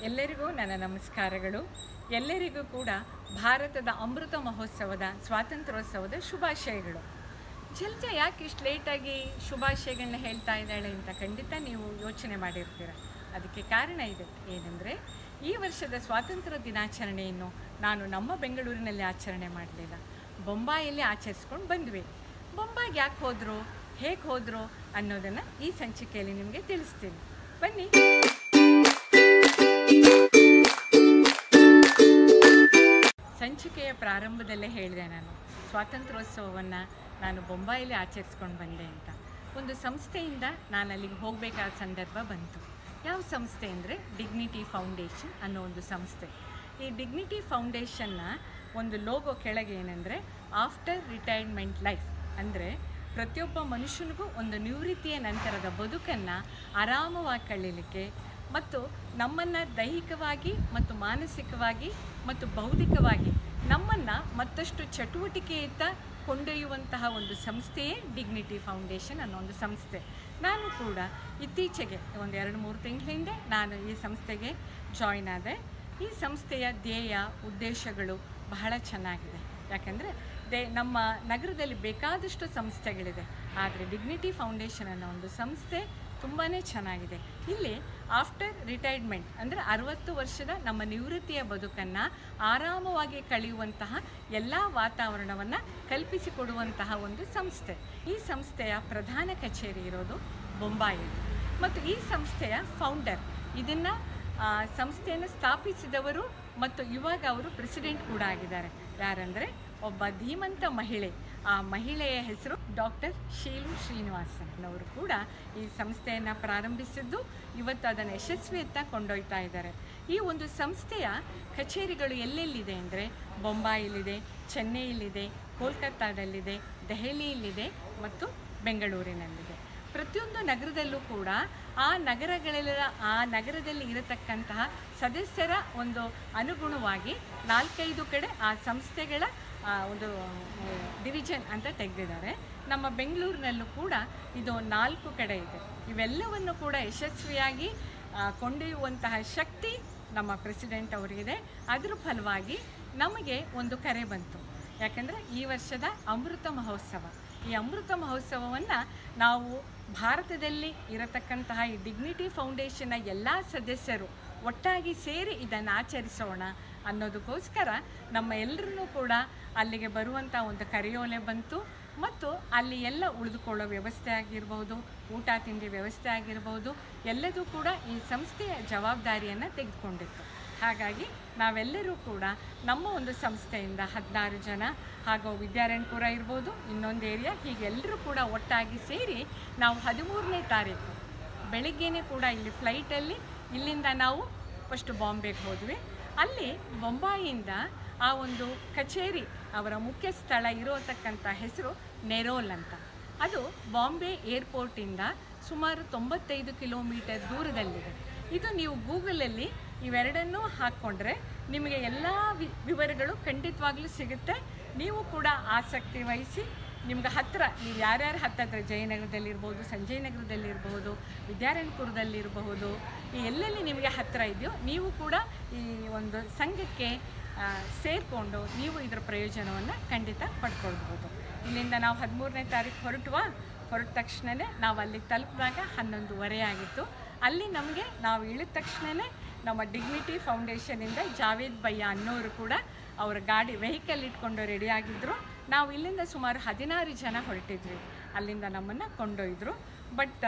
ಎಲ್ಲರಿಗೂ ನನ್ನ ನಮಸ್ಕಾರಗಳು ಎಲ್ಲರಿಗೂ ಕೂಡ ಭಾರತದ ಅಮೃತ ಮಹೋತ್ಸವದ ಸ್ವಾತಂತ್ರ್ಯೋತ್ಸವದ ಶುಭಾಶಯಗಳು ಜಲ್ಜ ಯಾಕೆ ಇಷ್ಟು ಲೇಟಾಗಿ ಶುಭಾಶಯಗಳನ್ನ ಹೇಳ್ತಾ ಇದ್ದಾಳೆ ಅಂತ ಖಂಡಿತ ನೀವು ಯೋಚನೆ ಮಾಡಿರ್ತೀರ ಅದಕ್ಕೆ ಕಾರಣ ಇದೆ ಏನೆಂದರೆ ಈ ವರ್ಷದ ಸ್ವಾತಂತ್ರ್ಯ ದಿನಾಚರಣೆಯನ್ನು ನಾನು ನಮ್ಮ ಬೆಂಗಳೂರಿನಲ್ಲಿ ಆಚರಣೆ ಮಾಡಲಿಲ್ಲ ಬೊಂಬಾಯಲ್ಲಿ ಆಚರಿಸ್ಕೊಂಡು ಬಂದ್ವಿ ಬೊಂಬಾಯಿಗೆ ಯಾಕೆ ಹೋದರು ಹೇಗೆ ಹೋದರು ಅನ್ನೋದನ್ನು ಈ ಸಂಚಿಕೆಯಲ್ಲಿ ನಿಮಗೆ ತಿಳಿಸ್ತೀನಿ ಬನ್ನಿ ಸಂಚಿಕೆಯ ಪ್ರಾರಂಭದಲ್ಲೇ ಹೇಳಿದೆ ನಾನು ಸ್ವಾತಂತ್ರ್ಯೋತ್ಸವವನ್ನು ನಾನು ಬೊಂಬಾಯಲ್ಲಿ ಆಚರಿಸ್ಕೊಂಡು ಬಂದೆ ಅಂತ ಒಂದು ಸಂಸ್ಥೆಯಿಂದ ನಾನು ಅಲ್ಲಿಗೆ ಹೋಗಬೇಕಾದ ಸಂದರ್ಭ ಬಂತು ಯಾವ ಸಂಸ್ಥೆ ಅಂದರೆ ಡಿಗ್ನಿಟಿ ಫೌಂಡೇಶನ್ ಅನ್ನೋ ಒಂದು ಸಂಸ್ಥೆ ಈ ಡಿಗ್ನಿಟಿ ಫೌಂಡೇಶನ್ನ ಒಂದು ಲೋಗೋ ಕೆಳಗೆ ಏನಂದರೆ ಆಫ್ಟರ್ ರಿಟೈರ್ಮೆಂಟ್ ಲೈಫ್ ಅಂದರೆ ಪ್ರತಿಯೊಬ್ಬ ಮನುಷ್ಯನಿಗೂ ಒಂದು ನಿವೃತ್ತಿಯ ನಂತರದ ಬದುಕನ್ನು ಆರಾಮವಾಗಿ ಕಳೀಲಿಕ್ಕೆ ಮತ್ತು ನಮ್ಮನ್ನು ದೈಹಿಕವಾಗಿ ಮತ್ತು ಮಾನಸಿಕವಾಗಿ ಮತ್ತು ಬೌದ್ಧಿಕವಾಗಿ ನಮ್ಮನ್ನು ಮತ್ತಷ್ಟು ಚಟುವಟಿಕೆಯತ್ತ ಕೊಂಡೊಯ್ಯುವಂತಹ ಒಂದು ಸಂಸ್ಥೆಯೇ ಡಿಗ್ನಿಟಿ ಫೌಂಡೇಶನ್ ಅನ್ನೋ ಒಂದು ಸಂಸ್ಥೆ ನಾನು ಕೂಡ ಇತ್ತೀಚೆಗೆ ಒಂದು ಎರಡು ಮೂರು ತಿಂಗಳ ಹಿಂದೆ ನಾನು ಈ ಸಂಸ್ಥೆಗೆ ಜಾಯ್ನ್ ಆದೆ ಈ ಸಂಸ್ಥೆಯ ಧ್ಯೇಯ ಉದ್ದೇಶಗಳು ಬಹಳ ಚೆನ್ನಾಗಿದೆ ಯಾಕಂದರೆ ದೇ ನಮ್ಮ ನಗರದಲ್ಲಿ ಬೇಕಾದಷ್ಟು ಸಂಸ್ಥೆಗಳಿದೆ ಆದರೆ ಡಿಗ್ನಿಟಿ ಫೌಂಡೇಶನ್ ಅನ್ನೋ ಒಂದು ಸಂಸ್ಥೆ ತುಂಬಾ ಚೆನ್ನಾಗಿದೆ ಇಲ್ಲಿ ಆಫ್ಟರ್ ರಿಟೈರ್ಮೆಂಟ್ ಅಂದರೆ ಅರವತ್ತು ವರ್ಷದ ನಮ್ಮ ನಿವೃತ್ತಿಯ ಬದುಕನ್ನು ಆರಾಮವಾಗಿ ಕಳೆಯುವಂತಹ ಎಲ್ಲ ವಾತಾವರಣವನ್ನು ಕಲ್ಪಿಸಿಕೊಡುವಂತಹ ಒಂದು ಸಂಸ್ಥೆ ಈ ಸಂಸ್ಥೆಯ ಪ್ರಧಾನ ಕಚೇರಿ ಇರೋದು ಬೊಂಬಾಯಲ್ಲಿ ಮತ್ತು ಈ ಸಂಸ್ಥೆಯ ಫೌಂಡರ್ ಇದನ್ನು ಸಂಸ್ಥೆಯನ್ನು ಸ್ಥಾಪಿಸಿದವರು ಮತ್ತು ಇವಾಗ ಅವರು ಪ್ರೆಸಿಡೆಂಟ್ ಕೂಡ ಆಗಿದ್ದಾರೆ ಯಾರಂದರೆ ಒಬ್ಬ ಧೀಮಂತ ಮಹಿಳೆ ಆ ಮಹಿಳೆಯ ಹೆಸರು ಡಾಕ್ಟರ್ ಶೀಲು ಶ್ರೀನಿವಾಸನ್ ಅವರು ಕೂಡ ಈ ಸಂಸ್ಥೆಯನ್ನು ಪ್ರಾರಂಭಿಸಿದ್ದು ಇವತ್ತು ಅದನ್ನು ಯಶಸ್ವಿಯತ್ತ ಕೊಂಡೊಯ್ತಾ ಇದ್ದಾರೆ ಈ ಒಂದು ಸಂಸ್ಥೆಯ ಕಚೇರಿಗಳು ಎಲ್ಲೆಲ್ಲಿದೆ ಅಂದರೆ ಬೊಂಬಾಯಿಲಿದೆ ಚೆನ್ನೈಯಲ್ಲಿದೆ ಕೋಲ್ಕತ್ತಾದಲ್ಲಿದೆ ದೆಹಲಿಯಲ್ಲಿದೆ ಮತ್ತು ಬೆಂಗಳೂರಿನಲ್ಲಿದೆ ಪ್ರತಿಯೊಂದು ನಗರದಲ್ಲೂ ಕೂಡ ಆ ನಗರಗಳೆಲ್ಲ ಆ ನಗರದಲ್ಲಿ ಇರತಕ್ಕಂತಹ ಸದಸ್ಯರ ಒಂದು ಅನುಗುಣವಾಗಿ ನಾಲ್ಕೈದು ಕಡೆ ಆ ಸಂಸ್ಥೆಗಳ ಆ, ಒಂದು ಡಿವಿಷನ್ ಅಂತ ತೆಗೆದಿದ್ದಾರೆ ನಮ್ಮ ಬೆಂಗಳೂರಿನಲ್ಲೂ ಕೂಡ ಇದು ನಾಲ್ಕು ಕಡೆ ಇದೆ ಇವೆಲ್ಲವನ್ನು ಕೂಡ ಯಶಸ್ವಿಯಾಗಿ ಆ, ಕೊಂಡೊಯ್ಯುವಂತಹ ಶಕ್ತಿ ನಮ್ಮ ಪ್ರೆಸಿಡೆಂಟ್ ಅವರಿಗಿದೆ ಅದ್ರ ಫಲವಾಗಿ ನಮಗೆ ಒಂದು ಕರೆ ಬಂತು ಯಾಕಂದರೆ ಈ ವರ್ಷದ ಅಮೃತ ಮಹೋತ್ಸವ ಈ ಅಮೃತ ಮಹೋತ್ಸವವನ್ನು ನಾವು ಭಾರತದಲ್ಲಿ ಇರತಕ್ಕಂತಹ ಈ ಡಿಗ್ನಿಟಿ ಫೌಂಡೇಶನ್ನ ಎಲ್ಲ ಸದಸ್ಯರು ಒಟ್ಟಾಗಿ ಸೇರಿ ಇದನ್ನು ಆಚರಿಸೋಣ ಅನ್ನೋದಕ್ಕೋಸ್ಕರ ನಮ್ಮ ಎಲ್ಲರನ್ನೂ ಕೂಡ ಅಲ್ಲಿಗೆ ಬರುವಂಥ ಒಂದು ಕರೆಯೋಲೆ ಬಂತು ಮತ್ತು ಅಲ್ಲಿ ಎಲ್ಲ ಉಳಿದುಕೊಳ್ಳೋ ವ್ಯವಸ್ಥೆ ಆಗಿರ್ಬೋದು ಊಟ ತಿಂಡಿ ವ್ಯವಸ್ಥೆ ಆಗಿರ್ಬೋದು ಎಲ್ಲದೂ ಕೂಡ ಈ ಸಂಸ್ಥೆಯ ಜವಾಬ್ದಾರಿಯನ್ನು ತೆಗೆದುಕೊಂಡಿತ್ತು ಹಾಗಾಗಿ ನಾವೆಲ್ಲರೂ ಕೂಡ ನಮ್ಮ ಒಂದು ಸಂಸ್ಥೆಯಿಂದ ಹದಿನಾರು ಜನ ಹಾಗೂ ವಿದ್ಯಾರಣ್ಯಪುರ ಇರ್ಬೋದು ಇನ್ನೊಂದು ಏರಿಯಾ ಹೀಗೆ ಎಲ್ಲರೂ ಕೂಡ ಒಟ್ಟಾಗಿ ಸೇರಿ ನಾವು ಹದಿಮೂರನೇ ತಾರೀಕು ಬೆಳಿಗ್ಗೆನೇ ಕೂಡ ಇಲ್ಲಿ ಫ್ಲೈಟಲ್ಲಿ ಇಲ್ಲಿಂದ ನಾವು ಫಸ್ಟ್ ಬಾಂಬೆಗೆ ಹೋದ್ವಿ ಅಲ್ಲಿ ಬೊಂಬಾಯಿಯಿಂದ ಆ ಒಂದು ಕಚೇರಿ ಅವರ ಮುಖ್ಯ ಸ್ಥಳ ಇರೋತಕ್ಕಂಥ ಹೆಸರು ನೆರೋಲ್ ಅಂತ ಅದು ಬಾಂಬೆ ಏರ್ಪೋರ್ಟಿಂದ ಸುಮಾರು ತೊಂಬತ್ತೈದು ಕಿಲೋಮೀಟರ್ ದೂರದಲ್ಲಿದೆ ಇದು ನೀವು ಗೂಗಲಲ್ಲಿ ಇವೆರಡನ್ನೂ ಹಾಕ್ಕೊಂಡ್ರೆ ನಿಮಗೆ ಎಲ್ಲ ವಿ ವಿವರಗಳು ಖಂಡಿತವಾಗ್ಲೂ ಸಿಗುತ್ತೆ ನೀವು ಕೂಡ ಆಸಕ್ತಿ ವಹಿಸಿ ನಿಮ್ಗೆ ಹತ್ತಿರ ನೀವು ಯಾರ್ಯಾರು ಹತ್ತತ್ರ ಜಯನಗರದಲ್ಲಿರ್ಬೋದು ಸಂಜಯ್ ನಗರದಲ್ಲಿರ್ಬೋದು ವಿದ್ಯಾರಣ್ಯಪುರದಲ್ಲಿರಬಹುದು ಈ ಎಲ್ಲೆಲ್ಲಿ ನಿಮಗೆ ಹತ್ತಿರ ಇದೆಯೋ ನೀವು ಕೂಡ ಈ ಒಂದು ಸಂಘಕ್ಕೆ ಸೇರಿಕೊಂಡು ನೀವು ಇದರ ಪ್ರಯೋಜನವನ್ನು ಖಂಡಿತ ಪಡ್ಕೊಳ್ಬೋದು ಇಲ್ಲಿಂದ ನಾವು ಹದಿಮೂರನೇ ತಾರೀಕು ಹೊರಟುವ ಹೊರಟ ತಕ್ಷಣವೇ ನಾವು ಅಲ್ಲಿಗೆ ತಲುಪಿದಾಗ ಹನ್ನೊಂದುವರೆ ಆಗಿತ್ತು ಅಲ್ಲಿ ನಮಗೆ ನಾವು ಇಳಿದ ತಕ್ಷಣವೇ ನಮ್ಮ ಡಿಗ್ನಿಟಿ ಫೌಂಡೇಶನಿಂದ ಜಾವೇದ್ ಭಯ್ಯ ಅನ್ನೋರು ಕೂಡ ಅವರ ಗಾಡಿ ವೆಹಿಕಲ್ ಇಟ್ಕೊಂಡು ರೆಡಿಯಾಗಿದ್ದರು ನಾವು ಇಲ್ಲಿಂದ ಸುಮಾರು ಹದಿನಾರು ಜನ ಹೊರಟಿದ್ವಿ ಅಲ್ಲಿಂದ ನಮ್ಮನ್ನು ಕೊಂಡೊಯ್ದರು ಬಟ್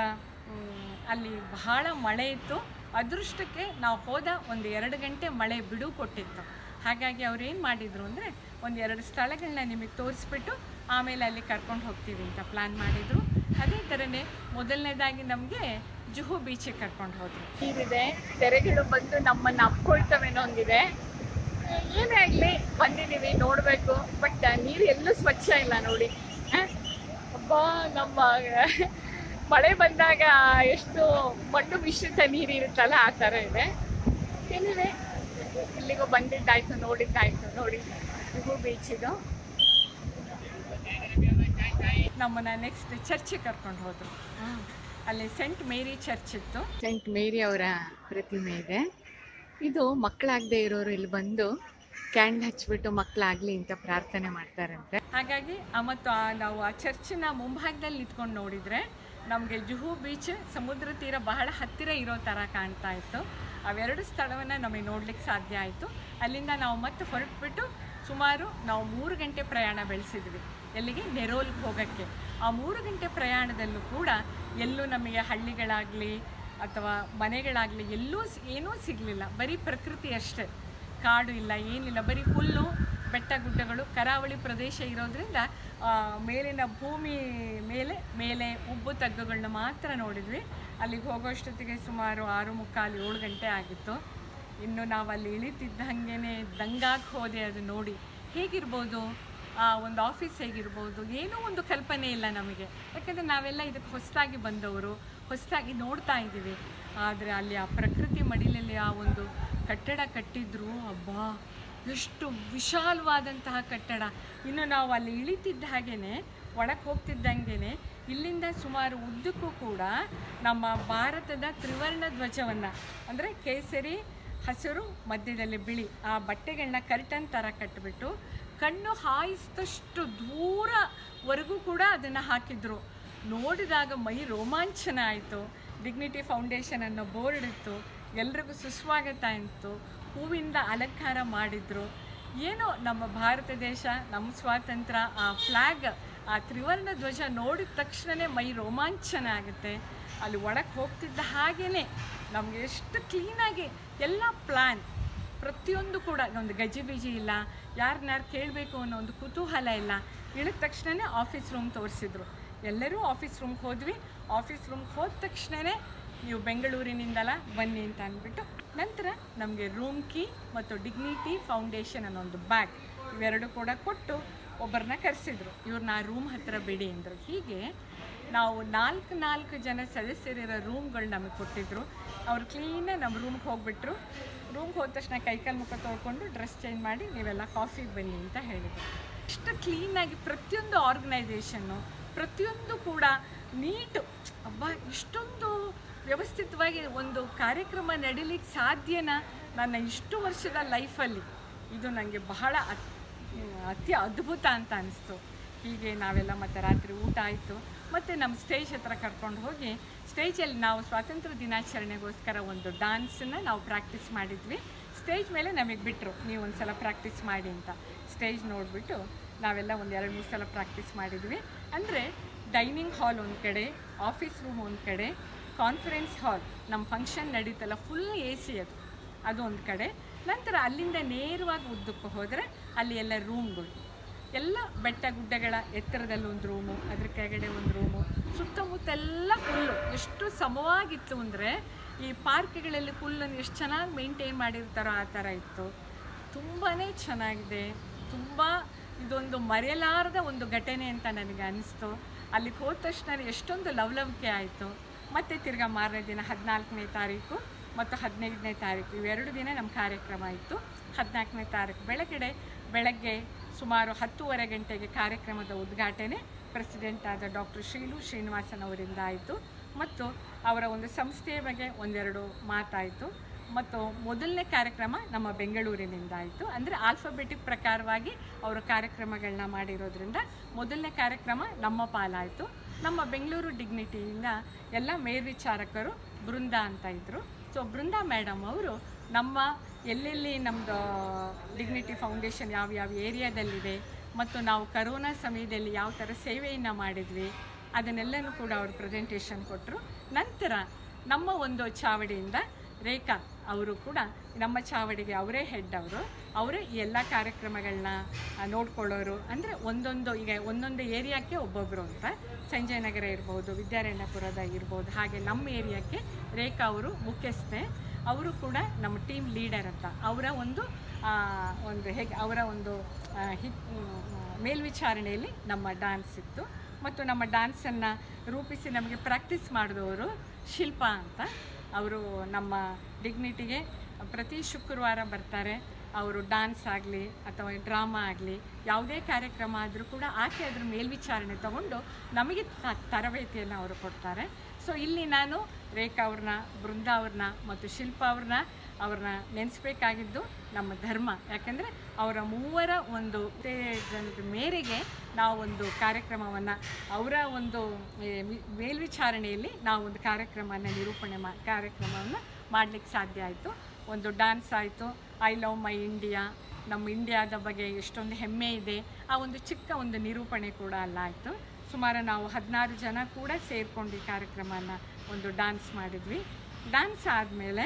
ಅಲ್ಲಿ ಬಹಳ ಮಳೆ ಇತ್ತು ಅದೃಷ್ಟಕ್ಕೆ ನಾವು ಹೋದ ಒಂದು ಎರಡು ಗಂಟೆ ಮಳೆ ಬಿಡು ಕೊಟ್ಟಿತ್ತು ಹಾಗಾಗಿ ಅವ್ರು ಏನು ಮಾಡಿದರು ಅಂದರೆ ಒಂದು ಎರಡು ಸ್ಥಳಗಳನ್ನ ನಿಮಗೆ ತೋರಿಸ್ಬಿಟ್ಟು ಆಮೇಲೆ ಅಲ್ಲಿ ಕರ್ಕೊಂಡು ಹೋಗ್ತೀವಿ ಅಂತ ಪ್ಲ್ಯಾನ್ ಮಾಡಿದರು ಅದೇ ಥರನೇ ಮೊದಲನೇದಾಗಿ ನಮಗೆ ಜುಹು ಬೀಚಿಗೆ ಕರ್ಕೊಂಡು ಹೋದರು ನೀರಿದೆ ತೆರೆಗಳು ಬಂದು ನಮ್ಮನ್ನು ಅಪ್ಕೊಳ್ತವೇನೋ ಹಂಗಿದೆ ಏನೇ ಆಗಲಿ ಬಂದಿದ್ದೀವಿ ನೋಡಬೇಕು ಬಟ್ ನೀರು ಎಲ್ಲೂ ಸ್ವಚ್ಛ ಇಲ್ಲ ನೋಡಿ ಆ? ಅಬ್ಬಾ ನಮ್ಮ ಮಳೆ ಬಂದಾಗ ಎಷ್ಟು ಮಣ್ಣು ಮಿಶ್ರಿತ ನೀರು ಇರುತ್ತಲ್ಲ ಆ ಥರ ಇದೆ ಏನಿದೆ ಇಲ್ಲಿಗೂ ಬಂದಿದ್ದಾಯ್ತು ನೋಡಿದ್ದಾಯ್ತು ನೋಡಿ ಇದು ಬೀಚ್ ಇದು ನಮ್ಮನ್ನ ನೆಕ್ಸ್ಟ್ ಚರ್ಚಿಗೆ ಕರ್ಕೊಂಡು ಹೋದ್ರು ಅಲ್ಲಿ ಸೆಂಟ್ ಮೇರಿ ಚರ್ಚ್ ಇತ್ತು ಸೆಂಟ್ ಮೇರಿ ಅವರ ಪ್ರತಿಮೆ ಇದೆ ಇದು ಮಕ್ಕಳಾಗದೆ ಇರೋರು ಇಲ್ಲಿ ಬಂದು ಕ್ಯಾಂಡಲ್ ಹಚ್ಬಿಟ್ಟು ಮಕ್ಕಳಾಗ್ಲಿ ಅಂತ ಪ್ರಾರ್ಥನೆ ಮಾಡ್ತಾರಂತೆ ಹಾಗಾಗಿ ಆ ಮತ್ತು ಆ ನಾವು ಆ ಚರ್ಚಿನ ಮುಂಭಾಗದಲ್ಲಿ ನಿಂತ್ಕೊಂಡು ನೋಡಿದರೆ ನಮಗೆ ಜುಹು ಬೀಚ್ ಸಮುದ್ರ ತೀರ ಬಹಳ ಹತ್ತಿರ ಇರೋ ಥರ ಕಾಣ್ತಾ ಇತ್ತು ಅವೆರಡು ಸ್ಥಳವನ್ನು ನಮಗೆ ನೋಡ್ಲಿಕ್ಕೆ ಸಾಧ್ಯ ಆಯಿತು ಅಲ್ಲಿಂದ ನಾವು ಮತ್ತೆ ಹೊರಟ್ಬಿಟ್ಟು ಸುಮಾರು ನಾವು ಮೂರು ಗಂಟೆ ಪ್ರಯಾಣ ಬೆಳೆಸಿದ್ವಿ ಎಲ್ಲಿಗೆ ನೆರೋಲ್ಗೆ ಹೋಗೋಕ್ಕೆ ಆ ಮೂರು ಗಂಟೆ ಪ್ರಯಾಣದಲ್ಲೂ ಕೂಡ ಎಲ್ಲೂ ನಮಗೆ ಹಳ್ಳಿಗಳಾಗಲಿ ಅಥವಾ ಮನೆಗಳಾಗಲಿ ಎಲ್ಲೂ ಸ್- ಏನೂ ಸಿಗಲಿಲ್ಲ ಬರೀ ಪ್ರಕೃತಿ ಅಷ್ಟೇ ಕಾಡು ಇಲ್ಲ ಏನಿಲ್ಲ ಬರೀ ಹುಲ್ಲು ಬೆಟ್ಟ ಗುಡ್ಡಗಳು ಕರಾವಳಿ ಪ್ರದೇಶ ಇರೋದ್ರಿಂದ ಆ, ಮೇಲಿನ ಭೂಮಿ ಮೇಲೆ ಮೇಲೆ ಉಬ್ಬು ತಗ್ಗುಗಳನ್ನ ಮಾತ್ರ ನೋಡಿದ್ವಿ ಅಲ್ಲಿಗೆ ಹೋಗೋಷ್ಟೊತ್ತಿಗೆ ಸುಮಾರು ಆರು ಮುಕ್ಕಾಲು ಏಳು ಗಂಟೆ ಆಗಿತ್ತು ಇನ್ನು ನಾವು ಅಲ್ಲಿ ಇಳಿತಿದ್ದಂಗೆ ದಂಗಾಗಿ ಹೋದೆ ಅದು ನೋಡಿ ಹೇಗಿರ್ಬೋದು ಆ ಒಂದು ಆಫೀಸ್ ಹೇಗಿರ್ಬೋದು ಏನೂ ಒಂದು ಕಲ್ಪನೆ ಇಲ್ಲ ನಮಗೆ ಯಾಕಂದರೆ ನಾವೆಲ್ಲ ಇದಕ್ಕೆ ಹೊಸದಾಗಿ ಬಂದವರು ಹೊಸದಾಗಿ ನೋಡ್ತಾ ಇದ್ದೀವಿ ಆದರೆ ಅಲ್ಲಿ ಆ ಪ್ರಕೃತಿ ಮಡಿಲಲ್ಲಿ ಆ ಒಂದು ಕಟ್ಟಡ ಕಟ್ಟಿದ್ರು ಅಬ್ಬಾ ಎಷ್ಟು ವಿಶಾಲವಾದಂತಹ ಕಟ್ಟಡ ಇನ್ನು ನಾವು ಅಲ್ಲಿ ಇಳಿತಿದ್ದ ಹಾಗೇನೆ ಒಳಗೆ ಹೋಗ್ತಿದ್ದಂಗೆ ಇಲ್ಲಿಂದ ಸುಮಾರು ಉದ್ದಕ್ಕೂ ಕೂಡ ನಮ್ಮ ಭಾರತದ ತ್ರಿವರ್ಣ ಧ್ವಜವನ್ನು ಅಂದರೆ ಕೇಸರಿ ಹಸಿರು ಮಧ್ಯದಲ್ಲಿ ಬಿಳಿ ಆ ಬಟ್ಟೆಗಳನ್ನ ಕರ್ಟನ್ ಥರ ಕಟ್ಟಿಬಿಟ್ಟು ಕಣ್ಣು ಹಾಯಿಸಿದಷ್ಟು ದೂರವರೆಗೂ ಕೂಡ ಅದನ್ನು ಹಾಕಿದ್ರು ನೋಡಿದಾಗ ಮೈ ರೋಮಾಂಚನ ಆಯಿತು ಡಿಗ್ನಿಟಿ ಫೌಂಡೇಶನ್ ಅನ್ನೋ ಬೋರ್ಡ್ ಇತ್ತು ಎಲ್ರಿಗೂ ಸುಸ್ವಾಗತ ಇತ್ತು ಹೂವಿಂದ ಅಲಂಕಾರ ಮಾಡಿದ್ರು ಏನೋ ನಮ್ಮ ಭಾರತ ದೇಶ ನಮ್ಮ ಸ್ವಾತಂತ್ರ್ಯ ಆ ಫ್ಲ್ಯಾಗ್ ಆ ತ್ರಿವರ್ಣ ಧ್ವಜ ನೋಡಿದ ತಕ್ಷಣವೇ ಮೈ ರೋಮಾಂಚನ ಆಗುತ್ತೆ ಅಲ್ಲಿ ಒಳಗೆ ಹೋಗ್ತಿದ್ದ ಹಾಗೇ ನಮಗೆ ಎಷ್ಟು ಕ್ಲೀನಾಗಿ ಎಲ್ಲ ಪ್ಲ್ಯಾನ್ ಪ್ರತಿಯೊಂದು ಕೂಡ ಒಂದು ಗಜಿಬಿಜಿ ಇಲ್ಲ ಯಾರನ್ನಾರು ಕೇಳಬೇಕು ಅನ್ನೋ ಒಂದು ಕುತೂಹಲ ಇಲ್ಲ ಇಳಿದ ತಕ್ಷಣವೇ ಆಫೀಸ್ ರೂಮ್ ತೋರಿಸಿದ್ರು ಎಲ್ಲರೂ ಆಫೀಸ್ ರೂಮ್ಗೆ ಹೋದ್ವಿ ಆಫೀಸ್ ರೂಮ್ಗೆ ಹೋದ ತಕ್ಷಣವೇ ನೀವು ಬೆಂಗಳೂರಿನಿಂದಲ ಬನ್ನಿ ಅಂತ ಅಂದ್ಬಿಟ್ಟು ನಂತರ ನಮಗೆ ರೂಮ್ ಕೀ ಮತ್ತು ಡಿಗ್ನಿಟಿ ಫೌಂಡೇಶನ್ ಅನ್ನೋ ಒಂದು ಬ್ಯಾಗ್ ಇವೆರಡು ಕೂಡ ಕೊಟ್ಟು ಒಬ್ಬರನ್ನ ಕರೆಸಿದ್ರು ಇವ್ರನ್ನ ಆ ರೂಮ್ ಹತ್ತಿರ ಬಿಡಿ ಅಂದರು ಹೀಗೆ ನಾವು ನಾಲ್ಕು ನಾಲ್ಕು ಜನ ಸದಸ್ಯರಿರೋ ರೂಮ್ಗಳು ನಮಗೆ ಕೊಟ್ಟಿದ್ರು ಅವ್ರು ಕ್ಲೀನಾಗಿ ನಮ್ಮ ರೂಮ್ಗೆ ಹೋಗ್ಬಿಟ್ರು ರೂಮ್ಗೆ ಹೋದ ತಕ್ಷಣ ಕೈಕಾಲು ಮುಖ ತೊಳ್ಕೊಂಡು ಡ್ರೆಸ್ ಚೇಂಜ್ ಮಾಡಿ ನೀವೆಲ್ಲ ಕಾಫಿಗೆ ಬನ್ನಿ ಅಂತ ಹೇಳಿದರು ಇಷ್ಟು ಕ್ಲೀನಾಗಿ ಪ್ರತಿಯೊಂದು ಆರ್ಗನೈಸೇಷನ್ನು ಪ್ರತಿಯೊಂದು ಕೂಡ ನೀಟು ಅಬ್ಬಾ ಇಷ್ಟೊಂದು ವ್ಯವಸ್ಥಿತವಾಗಿ ಒಂದು ಕಾರ್ಯಕ್ರಮ ನಡೀಲಿಕ್ಕೆ ಸಾಧ್ಯನಾ ನನ್ನ ಇಷ್ಟು ವರ್ಷದ ಲೈಫಲ್ಲಿ ಇದು ನನಗೆ ಬಹಳ ಅತ್- ಅತಿ ಅದ್ಭುತ ಅಂತ ಅನಿಸ್ತು ಹೀಗೆ ನಾವೆಲ್ಲ ಮತ್ತೆ ರಾತ್ರಿ ಊಟ ಆಯಿತು ಮತ್ತು ನಮ್ಮ ಸ್ಟೇಜ್ ಹತ್ರ ಕರ್ಕೊಂಡು ಹೋಗಿ ಸ್ಟೇಜಲ್ಲಿ ನಾವು ಸ್ವಾತಂತ್ರ್ಯ ದಿನಾಚರಣೆಗೋಸ್ಕರ ಒಂದು ಡಾನ್ಸನ್ನು ನಾವು ಪ್ರಾಕ್ಟೀಸ್ ಮಾಡಿದ್ವಿ ಸ್ಟೇಜ್ ಮೇಲೆ ನಮಗೆ ಬಿಟ್ಟರು ನೀವು ಒಂದು ಸಲ ಪ್ರಾಕ್ಟೀಸ್ ಮಾಡಿ ಅಂತ ಸ್ಟೇಜ್ ನೋಡಿಬಿಟ್ಟು ನಾವೆಲ್ಲ ಒಂದು ಎರಡು ಮೂರು ಸಲ ಪ್ರಾಕ್ಟೀಸ್ ಮಾಡಿದ್ವಿ ಅಂದರೆ ಡೈನಿಂಗ್ ಹಾಲ್ ಒಂದು ಕಡೆ ಆಫೀಸ್ ರೂಮ್ ಒಂದು ಕಡೆ ಕಾನ್ಫರೆನ್ಸ್ ಹಾಲ್ ನಮ್ಮ ಫಂಕ್ಷನ್ ನಡೀತಲ್ಲ ಫುಲ್ ಎ ಸಿ ಅದು ಅದು ಒಂದು ಕಡೆ ನಂತರ ಅಲ್ಲಿಂದ ನೇರವಾಗಿ ಉದ್ದಕ್ಕೆ ಹೋದರೆ ಅಲ್ಲಿ ಎಲ್ಲ ರೂಮ್ಗಳು ಎಲ್ಲ ಬೆಟ್ಟ ಗುಡ್ಡಗಳ ಎತ್ತರದಲ್ಲಿ ಒಂದು ರೂಮು ಅದ್ರ ಕೆಳಗಡೆ ಒಂದು ರೂಮು ಸುತ್ತಮುತ್ತ ಎಲ್ಲ ಹುಲ್ಲು ಎಷ್ಟು ಸಮವಾಗಿತ್ತು ಅಂದರೆ ಈ ಪಾರ್ಕ್ಗಳಲ್ಲಿ ಹುಲ್ಲನ್ನು ಎಷ್ಟು ಚೆನ್ನಾಗಿ ಮೇಂಟೈನ್ ಮಾಡಿರ್ತಾರೋ ಆ ಥರ ಇತ್ತು ತುಂಬಾ ಚೆನ್ನಾಗಿದೆ ತುಂಬ ಇದೊಂದು ಮರೆಯಲಾರದ ಒಂದು ಘಟನೆ ಅಂತ ನನಗೆ ಅನಿಸ್ತು ಅಲ್ಲಿಗೆ ಹೋದ ತಕ್ಷಣ ಎಷ್ಟೊಂದು ಲವಲವಿಕೆ ಆಯಿತು ಮತ್ತು ತಿರ್ಗಾ ಮಾರನೇ ದಿನ ಹದಿನಾಲ್ಕನೇ ತಾರೀಕು ಮತ್ತು ಹದಿನೈದನೇ ತಾರೀಕು ಇವೆರಡು ದಿನ ನಮ್ಮ ಕಾರ್ಯಕ್ರಮ ಇತ್ತು ಹದಿನಾಲ್ಕನೇ ತಾರೀಕು ಬೆಳಗಡೆ ಬೆಳಗ್ಗೆ ಸುಮಾರು ಹತ್ತೂವರೆ ಗಂಟೆಗೆ ಕಾರ್ಯಕ್ರಮದ ಉದ್ಘಾಟನೆ ಪ್ರೆಸಿಡೆಂಟ್ ಆದ ಡಾಕ್ಟರ್ ಶ್ರೀಲು ಶ್ರೀನಿವಾಸನ್ ಅವರಿಂದ ಆಯಿತು ಮತ್ತು ಅವರ ಒಂದು ಸಂಸ್ಥೆಯ ಬಗ್ಗೆ ಒಂದೆರಡು ಮಾತಾಯಿತು ಮತ್ತು ಮೊದಲನೇ ಕಾರ್ಯಕ್ರಮ ನಮ್ಮ ಬೆಂಗಳೂರಿನಿಂದ ಆಯಿತು ಅಂದರೆ ಆಲ್ಫಾಬೆಟಿಕ್ ಪ್ರಕಾರವಾಗಿ ಅವರು ಕಾರ್ಯಕ್ರಮಗಳನ್ನ ಮಾಡಿರೋದ್ರಿಂದ ಮೊದಲನೇ ಕಾರ್ಯಕ್ರಮ ನಮ್ಮ ಪಾಲಾಯಿತು ನಮ್ಮ ಬೆಂಗಳೂರು ಡಿಗ್ನಿಟಿಯಿಂದ ಎಲ್ಲ ಮೇಲ್ವಿಚಾರಕರು ಬೃಂದ ಅಂತ ಇದ್ದರು ಸೊ ಬೃಂದಾ ಮೇಡಮ್ ಅವರು ನಮ್ಮ ಎಲ್ಲೆಲ್ಲಿ ನಮ್ಮದು ಡಿಗ್ನಿಟಿ ಫೌಂಡೇಶನ್ ಯಾವ ಯಾವ ಏರಿಯಾದಲ್ಲಿದೆ ಮತ್ತು ನಾವು ಕರೋನಾ ಸಮಯದಲ್ಲಿ ಯಾವ ಥರ ಸೇವೆಯನ್ನು ಮಾಡಿದ್ವಿ ಅದನ್ನೆಲ್ಲನೂ ಕೂಡ ಅವರು ಪ್ರೆಸೆಂಟೇಷನ್ ಕೊಟ್ಟರು ನಂತರ ನಮ್ಮ ಒಂದು ಚಾವಡಿಯಿಂದ ರೇಖಾ ಅವರು ಕೂಡ ನಮ್ಮ ಚಾವಡಿಗೆ ಅವರೇ ಹೆಡ್ ಅವರು ಅವರೇ ಈ ಎಲ್ಲ ಕಾರ್ಯಕ್ರಮಗಳನ್ನ ನೋಡ್ಕೊಳ್ಳೋರು ಅಂದರೆ ಒಂದೊಂದು ಈಗ ಒಂದೊಂದು ಏರಿಯಾಕ್ಕೆ ಒಬ್ಬೊಬ್ಬರು ಅಂತ ಸಂಜಯ್ ನಗರ ಇರ್ಬೋದು ವಿದ್ಯಾರಣ್ಯಪುರದ ಇರ್ಬೋದು ಹಾಗೆ ನಮ್ಮ ಏರಿಯಾಕ್ಕೆ ರೇಖಾ ಅವರು ಮುಖ್ಯಸ್ಥೆ ಅವರು ಕೂಡ ನಮ್ಮ ಟೀಮ್ ಲೀಡರ್ ಅಂತ ಅವರ ಒಂದು ಆ, ಒಂದು ಹೇಗೆ ಅವರ ಒಂದು ಆ, ಹಿತ್ ಮೇಲ್ವಿಚಾರಣೆಯಲ್ಲಿ ನಮ್ಮ ಡ್ಯಾನ್ಸ್ ಇತ್ತು ಮತ್ತು ನಮ್ಮ ಡ್ಯಾನ್ಸನ್ನು ರೂಪಿಸಿ ನಮಗೆ ಪ್ರಾಕ್ಟೀಸ್ ಮಾಡಿದವರು ಶಿಲ್ಪಾ ಅಂತ ಅವರು ನಮ್ಮ ಡಿಗ್ನಿಟಿಗೆ ಪ್ರತಿ ಶುಕ್ರವಾರ ಬರ್ತಾರೆ ಅವರು ಡ್ಯಾನ್ಸ್ ಆಗಲಿ ಅಥವಾ ಡ್ರಾಮಾ ಆಗಲಿ ಯಾವುದೇ ಕಾರ್ಯಕ್ರಮ ಆದರೂ ಕೂಡ ಆಕೆ ಅದ್ರ ಮೇಲ್ವಿಚಾರಣೆ ತಗೊಂಡು ನಮಗೆ ತ- ತರಬೇತಿಯನ್ನು ಅವರು ಕೊಡ್ತಾರೆ ಸೊ ಇಲ್ಲಿ ನಾನು ರೇಖಾ ಅವ್ರನ್ನ ಬೃಂದಾ ಅವ್ರನ್ನ ಮತ್ತು ಶಿಲ್ಪಾ ಅವ್ರನ್ನ ಅವ್ರನ್ನ ನೆನೆಸ್ಬೇಕಾಗಿದ್ದು ನಮ್ಮ ಧರ್ಮ ಯಾಕೆಂದರೆ ಅವರ ಮೂವರ ಒಂದು ಉತ್ತೇಜನದ ಮೇರೆಗೆ ನಾವು ಒಂದು ಕಾರ್ಯಕ್ರಮವನ್ನು ಅವರ ಒಂದು ಏ, ವಿ- ಮೇಲ್ವಿಚಾರಣೆಯಲ್ಲಿ ನಾವು ಒಂದು ಕಾರ್ಯಕ್ರಮವನ್ನು ನಿರೂಪಣೆ ಮಾ ಕಾರ್ಯಕ್ರಮವನ್ನು ಮಾಡಲಿಕ್ಕೆ ಸಾಧ್ಯ ಆಯಿತು ಒಂದು ಡ್ಯಾನ್ಸ್ ಆಯಿತು ಐ ಲವ್ ಮೈ ಇಂಡಿಯಾ ನಮ್ಮ ಇಂಡಿಯಾದ ಬಗ್ಗೆ ಎಷ್ಟೊಂದು ಹೆಮ್ಮೆ ಇದೆ ಆ ಒಂದು ಚಿಕ್ಕ ಒಂದು ನಿರೂಪಣೆ ಕೂಡ ಅಲ್ಲಾಯಿತು ಸುಮಾರು ನಾವು ಹದಿನಾರು ಜನ ಕೂಡ ಸೇರ್ಕೊಂಡು ಈ ಕಾರ್ಯಕ್ರಮನ ಒಂದು ಡ್ಯಾನ್ಸ್ ಮಾಡಿದ್ವಿ ಡ್ಯಾನ್ಸ್ ಆದಮೇಲೆ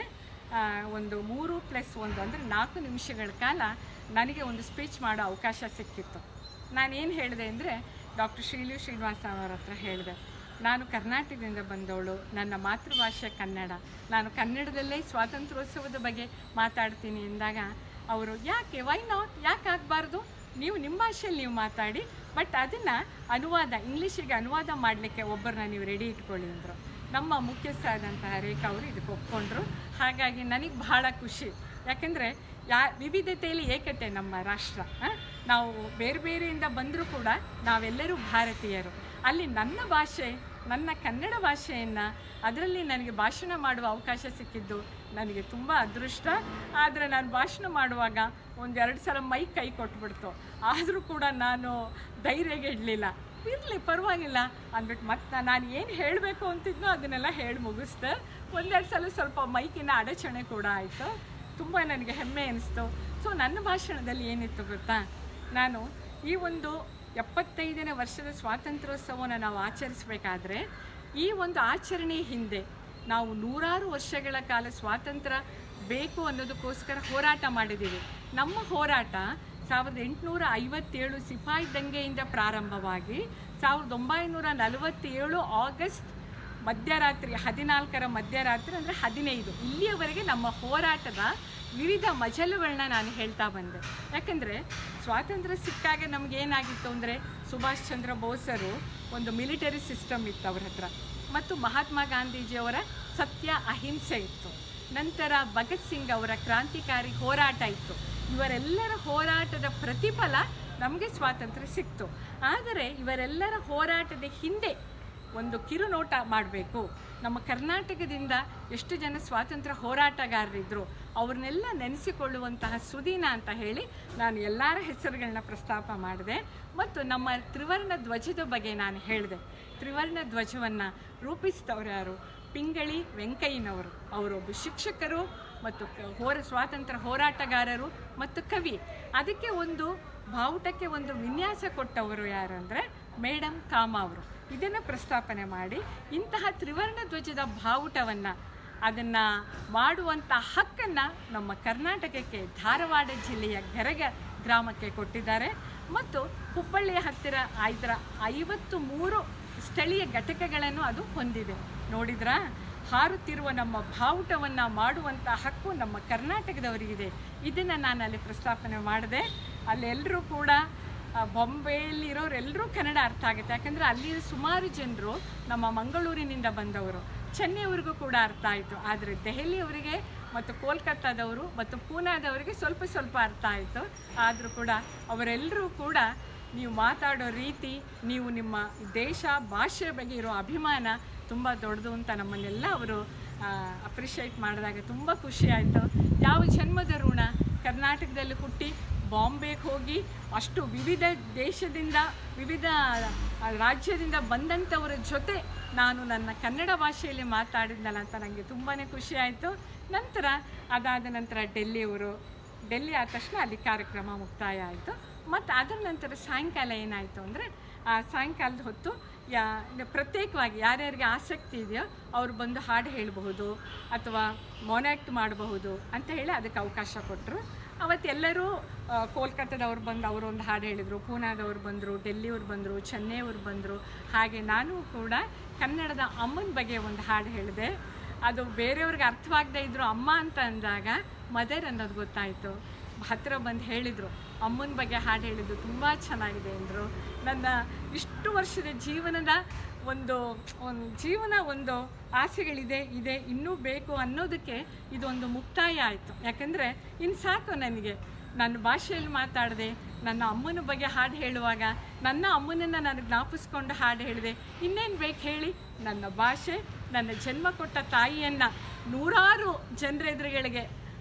ಒಂದು ಮೂರು ಪ್ಲಸ್ ಒಂದು ಅಂದರೆ ನಾಲ್ಕು ನಿಮಿಷಗಳ ಕಾಲ ನನಗೆ ಒಂದು ಸ್ಪೀಚ್ ಮಾಡೋ ಅವಕಾಶ ಸಿಕ್ಕಿತ್ತು ನಾನೇನು ಹೇಳಿದೆ ಅಂದರೆ ಡಾಕ್ಟರ್ ಶ್ರೀಲು ಶ್ರೀನಿವಾಸ ಅವರ ಹತ್ರ ಹೇಳಿದೆ ನಾನು ಕರ್ನಾಟಕದಿಂದ ಬಂದವಳು ನನ್ನ ಮಾತೃಭಾಷೆ ಕನ್ನಡ ನಾನು ಕನ್ನಡದಲ್ಲೇ ಸ್ವಾತಂತ್ರ್ಯೋತ್ಸವದ ಬಗ್ಗೆ ಮಾತಾಡ್ತೀನಿ ಎಂದಾಗ ಅವರು ಯಾಕೆ ವೈ ನಾಟ್ ಯಾಕೆ ಆಗಬಾರ್ದು ನೀವು ನಿಮ್ಮ ಭಾಷೆಯಲ್ಲಿ ನೀವು ಮಾತಾಡಿ ಬಟ್ ಅದನ್ನು ಅನುವಾದ ಇಂಗ್ಲೀಷಿಗೆ ಅನುವಾದ ಮಾಡಲಿಕ್ಕೆ ಒಬ್ಬರನ್ನ ನೀವು ರೆಡಿ ಇಟ್ಕೊಳ್ಳಿ ಅಂದರು ನಮ್ಮ ಮುಖ್ಯಸ್ಥರಾದಂತಹ ರೇಖಾ ಅವರು ಇದಕ್ಕೆ ಒಪ್ಕೊಂಡ್ರು ಹಾಗಾಗಿ ನನಗೆ ಬಹಳ ಖುಷಿ ಯಾಕೆಂದರೆ ಯಾ ವಿವಿಧತೆಯಲ್ಲಿ ಏಕತೆ ನಮ್ಮ ರಾಷ್ಟ್ರ ಆ? ನಾವು ಬೇರೆ ಬೇರೆಯಿಂದ ಬಂದರೂ ಕೂಡ ನಾವೆಲ್ಲರೂ ಭಾರತೀಯರು ಅಲ್ಲಿ ನನ್ನ ಭಾಷೆ ನನ್ನ ಕನ್ನಡ ಭಾಷೆಯನ್ನು ಅದರಲ್ಲಿ ನನಗೆ ಭಾಷಣ ಮಾಡುವ ಅವಕಾಶ ಸಿಕ್ಕಿದ್ದು ನನಗೆ ತುಂಬ ಅದೃಷ್ಟ ಆದರೆ ನಾನು ಭಾಷಣ ಮಾಡುವಾಗ ಒಂದೆರಡು ಸಲ ಮೈ ಕೈ ಕೊಟ್ಬಿಡ್ತು ಆದರೂ ಕೂಡ ನಾನು ಧೈರ್ಯಗೆ ಇಡಲಿಲ್ಲ ಇರಲಿ ಪರವಾಗಿಲ್ಲ ಅಂದ್ಬಿಟ್ಟು ಮತ್ತೆ ನಾನು ಏನು ಹೇಳಬೇಕು ಅಂತಿದ್ನೋ ಅದನ್ನೆಲ್ಲ ಹೇಳಿ ಮುಗಿಸ್ದೆ ಒಂದೆರಡು ಸಲ ಸ್ವಲ್ಪ ಮೈಕಿನ ಅಡಚಣೆ ಕೂಡ ಆಯಿತು ತುಂಬ ನನಗೆ ಹೆಮ್ಮೆ ಅನಿಸ್ತು ಸೊ ನನ್ನ ಭಾಷಣದಲ್ಲಿ ಏನಿತ್ತು ಗೊತ್ತಾ ನಾನು ಈ ಒಂದು ಎಪ್ಪತ್ತೈದನೇ ವರ್ಷದ ಸ್ವಾತಂತ್ರ್ಯೋತ್ಸವವನ್ನು ನಾವು ಆಚರಿಸಬೇಕಾದ್ರೆ ಈ ಒಂದು ಆಚರಣೆ ಹಿಂದೆ ನಾವು ನೂರಾರು ವರ್ಷಗಳ ಕಾಲ ಸ್ವಾತಂತ್ರ್ಯ ಬೇಕು ಅನ್ನೋದಕ್ಕೋಸ್ಕರ ಹೋರಾಟ ಮಾಡಿದ್ದೀವಿ ನಮ್ಮ ಹೋರಾಟ ಸಾವಿರದ ಎಂಟುನೂರ ಐವತ್ತೇಳು ಸಿಪಾಯಿ ದಂಗೆಯಿಂದ ಪ್ರಾರಂಭವಾಗಿ ಸಾವಿರದ ಒಂಬೈನೂರ ನಲವತ್ತೇಳು ಆಗಸ್ಟ್ ಮಧ್ಯರಾತ್ರಿ ಹದಿನಾಲ್ಕರ ಮಧ್ಯರಾತ್ರಿ ಅಂದರೆ ಹದಿನೈದು ಇಲ್ಲಿಯವರೆಗೆ ನಮ್ಮ ಹೋರಾಟದ ವಿವಿಧ ಮಜಲುಗಳನ್ನ ನಾನು ಹೇಳ್ತಾ ಬಂದೆ ಯಾಕಂದರೆ ಸ್ವಾತಂತ್ರ್ಯ ಸಿಕ್ಕಾಗ ನಮಗೇನಾಗಿತ್ತು ಅಂದರೆ ಸುಭಾಷ್ ಚಂದ್ರ ಬೋಸರು ಒಂದು ಮಿಲಿಟರಿ ಸಿಸ್ಟಮ್ ಇತ್ತು ಅವ್ರ ಹತ್ರ ಮತ್ತು ಮಹಾತ್ಮ ಗಾಂಧೀಜಿಯವರ ಸತ್ಯ ಅಹಿಂಸೆ ಇತ್ತು ನಂತರ ಭಗತ್ ಸಿಂಗ್ ಅವರ ಕ್ರಾಂತಿಕಾರಿ ಹೋರಾಟ ಇತ್ತು ಇವರೆಲ್ಲರ ಹೋರಾಟದ ಪ್ರತಿಫಲ ನಮಗೆ ಸ್ವಾತಂತ್ರ್ಯ ಸಿಕ್ತು ಆದರೆ ಇವರೆಲ್ಲರ ಹೋರಾಟದ ಹಿಂದೆ ಒಂದು ಕಿರುನೋಟ ಮಾಡಬೇಕು ನಮ್ಮ ಕರ್ನಾಟಕದಿಂದ ಎಷ್ಟು ಜನ ಸ್ವಾತಂತ್ರ್ಯ ಹೋರಾಟಗಾರರಿದ್ದರು ಅವ್ರನ್ನೆಲ್ಲ ನೆನೆಸಿಕೊಳ್ಳುವಂತಹ ಸುದಿನ ಅಂತ ಹೇಳಿ ನಾನು ಎಲ್ಲರ ಹೆಸರುಗಳನ್ನ ಪ್ರಸ್ತಾಪ ಮಾಡಿದೆ ಮತ್ತು ನಮ್ಮ ತ್ರಿವರ್ಣ ಧ್ವಜದ ಬಗ್ಗೆ ನಾನು ಹೇಳಿದೆ ತ್ರಿವರ್ಣ ಧ್ವಜವನ್ನು ರೂಪಿಸಿದವರು ಯಾರು ಪಿಂಗಳಿ ವೆಂಕಯ್ಯನವರು ಅವರೊಬ್ಬ ಶಿಕ್ಷಕರು ಮತ್ತು ಕ- ಹೋರ ಸ್ವಾತಂತ್ರ್ಯ ಹೋರಾಟಗಾರರು ಮತ್ತು ಕವಿ ಅದಕ್ಕೆ ಒಂದು ಬಾವುಟಕ್ಕೆ ಒಂದು ವಿನ್ಯಾಸ ಕೊಟ್ಟವರು ಯಾರು ಅಂದರೆ ಮೇಡಮ್ ಕಾಮ ಅವರು ಇದನ್ನು ಪ್ರಸ್ತಾಪನೆ ಮಾಡಿ ಇಂತಹ ತ್ರಿವರ್ಣ ಧ್ವಜದ ಬಾವುಟವನ್ನು ಅದನ್ನು ಮಾಡುವಂಥ ಹಕ್ಕನ್ನು ನಮ್ಮ ಕರ್ನಾಟಕಕ್ಕೆ ಧಾರವಾಡ ಜಿಲ್ಲೆಯ ಗರಗ ಗ್ರಾಮಕ್ಕೆ ಕೊಟ್ಟಿದ್ದಾರೆ ಮತ್ತು ಹುಬ್ಬಳ್ಳಿಯ ಹತ್ತಿರ ಐದರ ಐವತ್ತು ಮೂರು ಸ್ಥಳೀಯ ಘಟಕಗಳನ್ನು ಅದು ಹೊಂದಿದೆ ನೋಡಿದ್ರಾ ಹಾರುತ್ತಿರುವ ನಮ್ಮ ಬಾವುಟವನ್ನು ಮಾಡುವಂಥ ಹಕ್ಕು ನಮ್ಮ ಕರ್ನಾಟಕದವರಿಗಿದೆ ಇದನ್ನು ನಾನು ಅಲ್ಲಿ ಪ್ರಸ್ತಾಪನೆ ಮಾಡಿದೆ ಅಲ್ಲೆಲ್ಲರೂ ಕೂಡ ಆ, ಬೊಂಬೆಯಲ್ಲಿರೋರೆಲ್ಲರೂ ಕನ್ನಡ ಅರ್ಥ ಆಗುತ್ತೆ ಯಾಕಂದರೆ ಅಲ್ಲಿ ಸುಮಾರು ಜನರು ನಮ್ಮ ಮಂಗಳೂರಿನಿಂದ ಬಂದವರು ಚೆನ್ನೈವರೆಗೂ ಕೂಡ ಅರ್ಥ ಆಯಿತು ಆದರೆ ದೆಹಲಿಯವರಿಗೆ ಮತ್ತು ಕೋಲ್ಕತ್ತಾದವರು ಮತ್ತು ಪೂನಾದವರಿಗೆ ಸ್ವಲ್ಪ ಸ್ವಲ್ಪ ಅರ್ಥ ಆಯಿತು ಆದರೂ ಕೂಡ ಅವರೆಲ್ಲರೂ ಕೂಡ ನೀವು ಮಾತಾಡೋ ರೀತಿ ನೀವು ನಿಮ್ಮ ದೇಶ ಭಾಷೆ ಬಗ್ಗೆ ಇರೋ ಅಭಿಮಾನ ತುಂಬ ದೊಡ್ಡದು ಅಂತ ನಮ್ಮನ್ನೆಲ್ಲ ಅವರು ಅಪ್ರಿಷಿಯೇಟ್ ಮಾಡಿದಾಗ ತುಂಬ ಖುಷಿ ಆಯಿತು ಯಾವ ಜನ್ಮದ ಋಣ ಕರ್ನಾಟಕದಲ್ಲಿ ಹುಟ್ಟಿ ಬಾಂಬೆಗೆ ಹೋಗಿ ಅಷ್ಟು ವಿವಿಧ ದೇಶದಿಂದ ವಿವಿಧ ಆ, ರಾಜ್ಯದಿಂದ ಬಂದಂಥವರ ಜೊತೆ ನಾನು ನನ್ನ ಕನ್ನಡ ಭಾಷೆಯಲ್ಲಿ ಮಾತಾಡಿದ್ನಲ್ಲ ಅಂತ ನನಗೆ ತುಂಬಾ ಖುಷಿ ಆಯಿತು ನಂತರ ಅದಾದ ನಂತರ ಡೆಲ್ಲಿಯವರು ಡೆಲ್ಲಿ ಆದ ತಕ್ಷಣ ಅಲ್ಲಿ ಕಾರ್ಯಕ್ರಮ ಮುಕ್ತಾಯ ಆಯಿತು ಮತ್ತು ಅದರ ನಂತರ ಸಾಯಂಕಾಲ ಏನಾಯಿತು ಅಂದರೆ ಆ ಸಾಯಂಕಾಲದ ಹೊತ್ತು ಯಾ ಪ್ರತ್ಯೇಕವಾಗಿ ಯಾರ್ಯಾರಿಗೆ ಆಸಕ್ತಿ ಇದೆಯೋ ಅವ್ರು ಬಂದು ಹಾಡು ಹೇಳಬಹುದು ಅಥವಾ ಮೊನಾಕ್ಟ್ ಮಾಡಬಹುದು ಅಂತ ಹೇಳಿ ಅದಕ್ಕೆ ಅವಕಾಶ ಕೊಟ್ಟರು ಅವತ್ತೆಲ್ಲರೂ ಆ, ಕೋಲ್ಕತ್ತಾದವ್ರು ಬಂದು ಅವರು ಒಂದು ಹಾಡು ಹೇಳಿದರು ಪೂನಾದವ್ರು ಬಂದರು ಡೆಲ್ಲಿಯವ್ರು ಬಂದರು ಚೆನ್ನೈಯವ್ರು ಬಂದರು ಹಾಗೆ ನಾನು ಕೂಡ ಕನ್ನಡದ ಅಮ್ಮನ ಬಗ್ಗೆ ಒಂದು ಹಾಡು ಹೇಳಿದೆ ಅದು ಬೇರೆಯವ್ರಿಗೆ ಅರ್ಥವಾಗದೇ ಇದ್ರು ಅಮ್ಮ ಅಂತ ಅಂದಾಗ ಮದರ್ ಅನ್ನೋದು ಗೊತ್ತಾಯಿತು ಹತ್ತಿರ ಬಂದು ಹೇಳಿದರು ಅಮ್ಮನ ಬಗ್ಗೆ ಹಾಡು ಹೇಳಿದ್ದು ತುಂಬ ಚೆನ್ನಾಗಿದೆ ಅಂದರು ನನ್ನ ಇಷ್ಟು ವರ್ಷದ ಜೀವನದ ಒಂದು ಒಂದು ಜೀವನ ಒಂದು ಆಸೆಗಳಿದೆ ಇದೆ ಇನ್ನೂ ಬೇಕು ಅನ್ನೋದಕ್ಕೆ ಇದೊಂದು ಮುಕ್ತಾಯ ಆಯಿತು ಯಾಕಂದರೆ ಇನ್ನು ಸಾಕು ನನಗೆ ನನ್ನ ಭಾಷೆಯಲ್ಲಿ ಮಾತಾಡಿದೆ ನನ್ನ ಅಮ್ಮನ ಬಗ್ಗೆ ಹಾಡು ಹೇಳುವಾಗ ನನ್ನ ಅಮ್ಮನನ್ನು ನಾನು ಜ್ಞಾಪಿಸ್ಕೊಂಡು ಹಾಡು ಹೇಳಿದೆ ಇನ್ನೇನು ಬೇಕು ಹೇಳಿ ನನ್ನ ಭಾಷೆ ನನ್ನ ಜನ್ಮ ಕೊಟ್ಟ ತಾಯಿಯನ್ನು ನೂರಾರು ಜನರೆದುರುಗಳಿಗೆ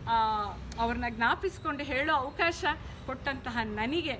ಅವ್ರನ್ನ ಜ್ಞಾಪಿಸ್ಕೊಂಡು ಹೇಳೋ ಅವಕಾಶ ಕೊಟ್ಟಂತಹ ನನಗೆ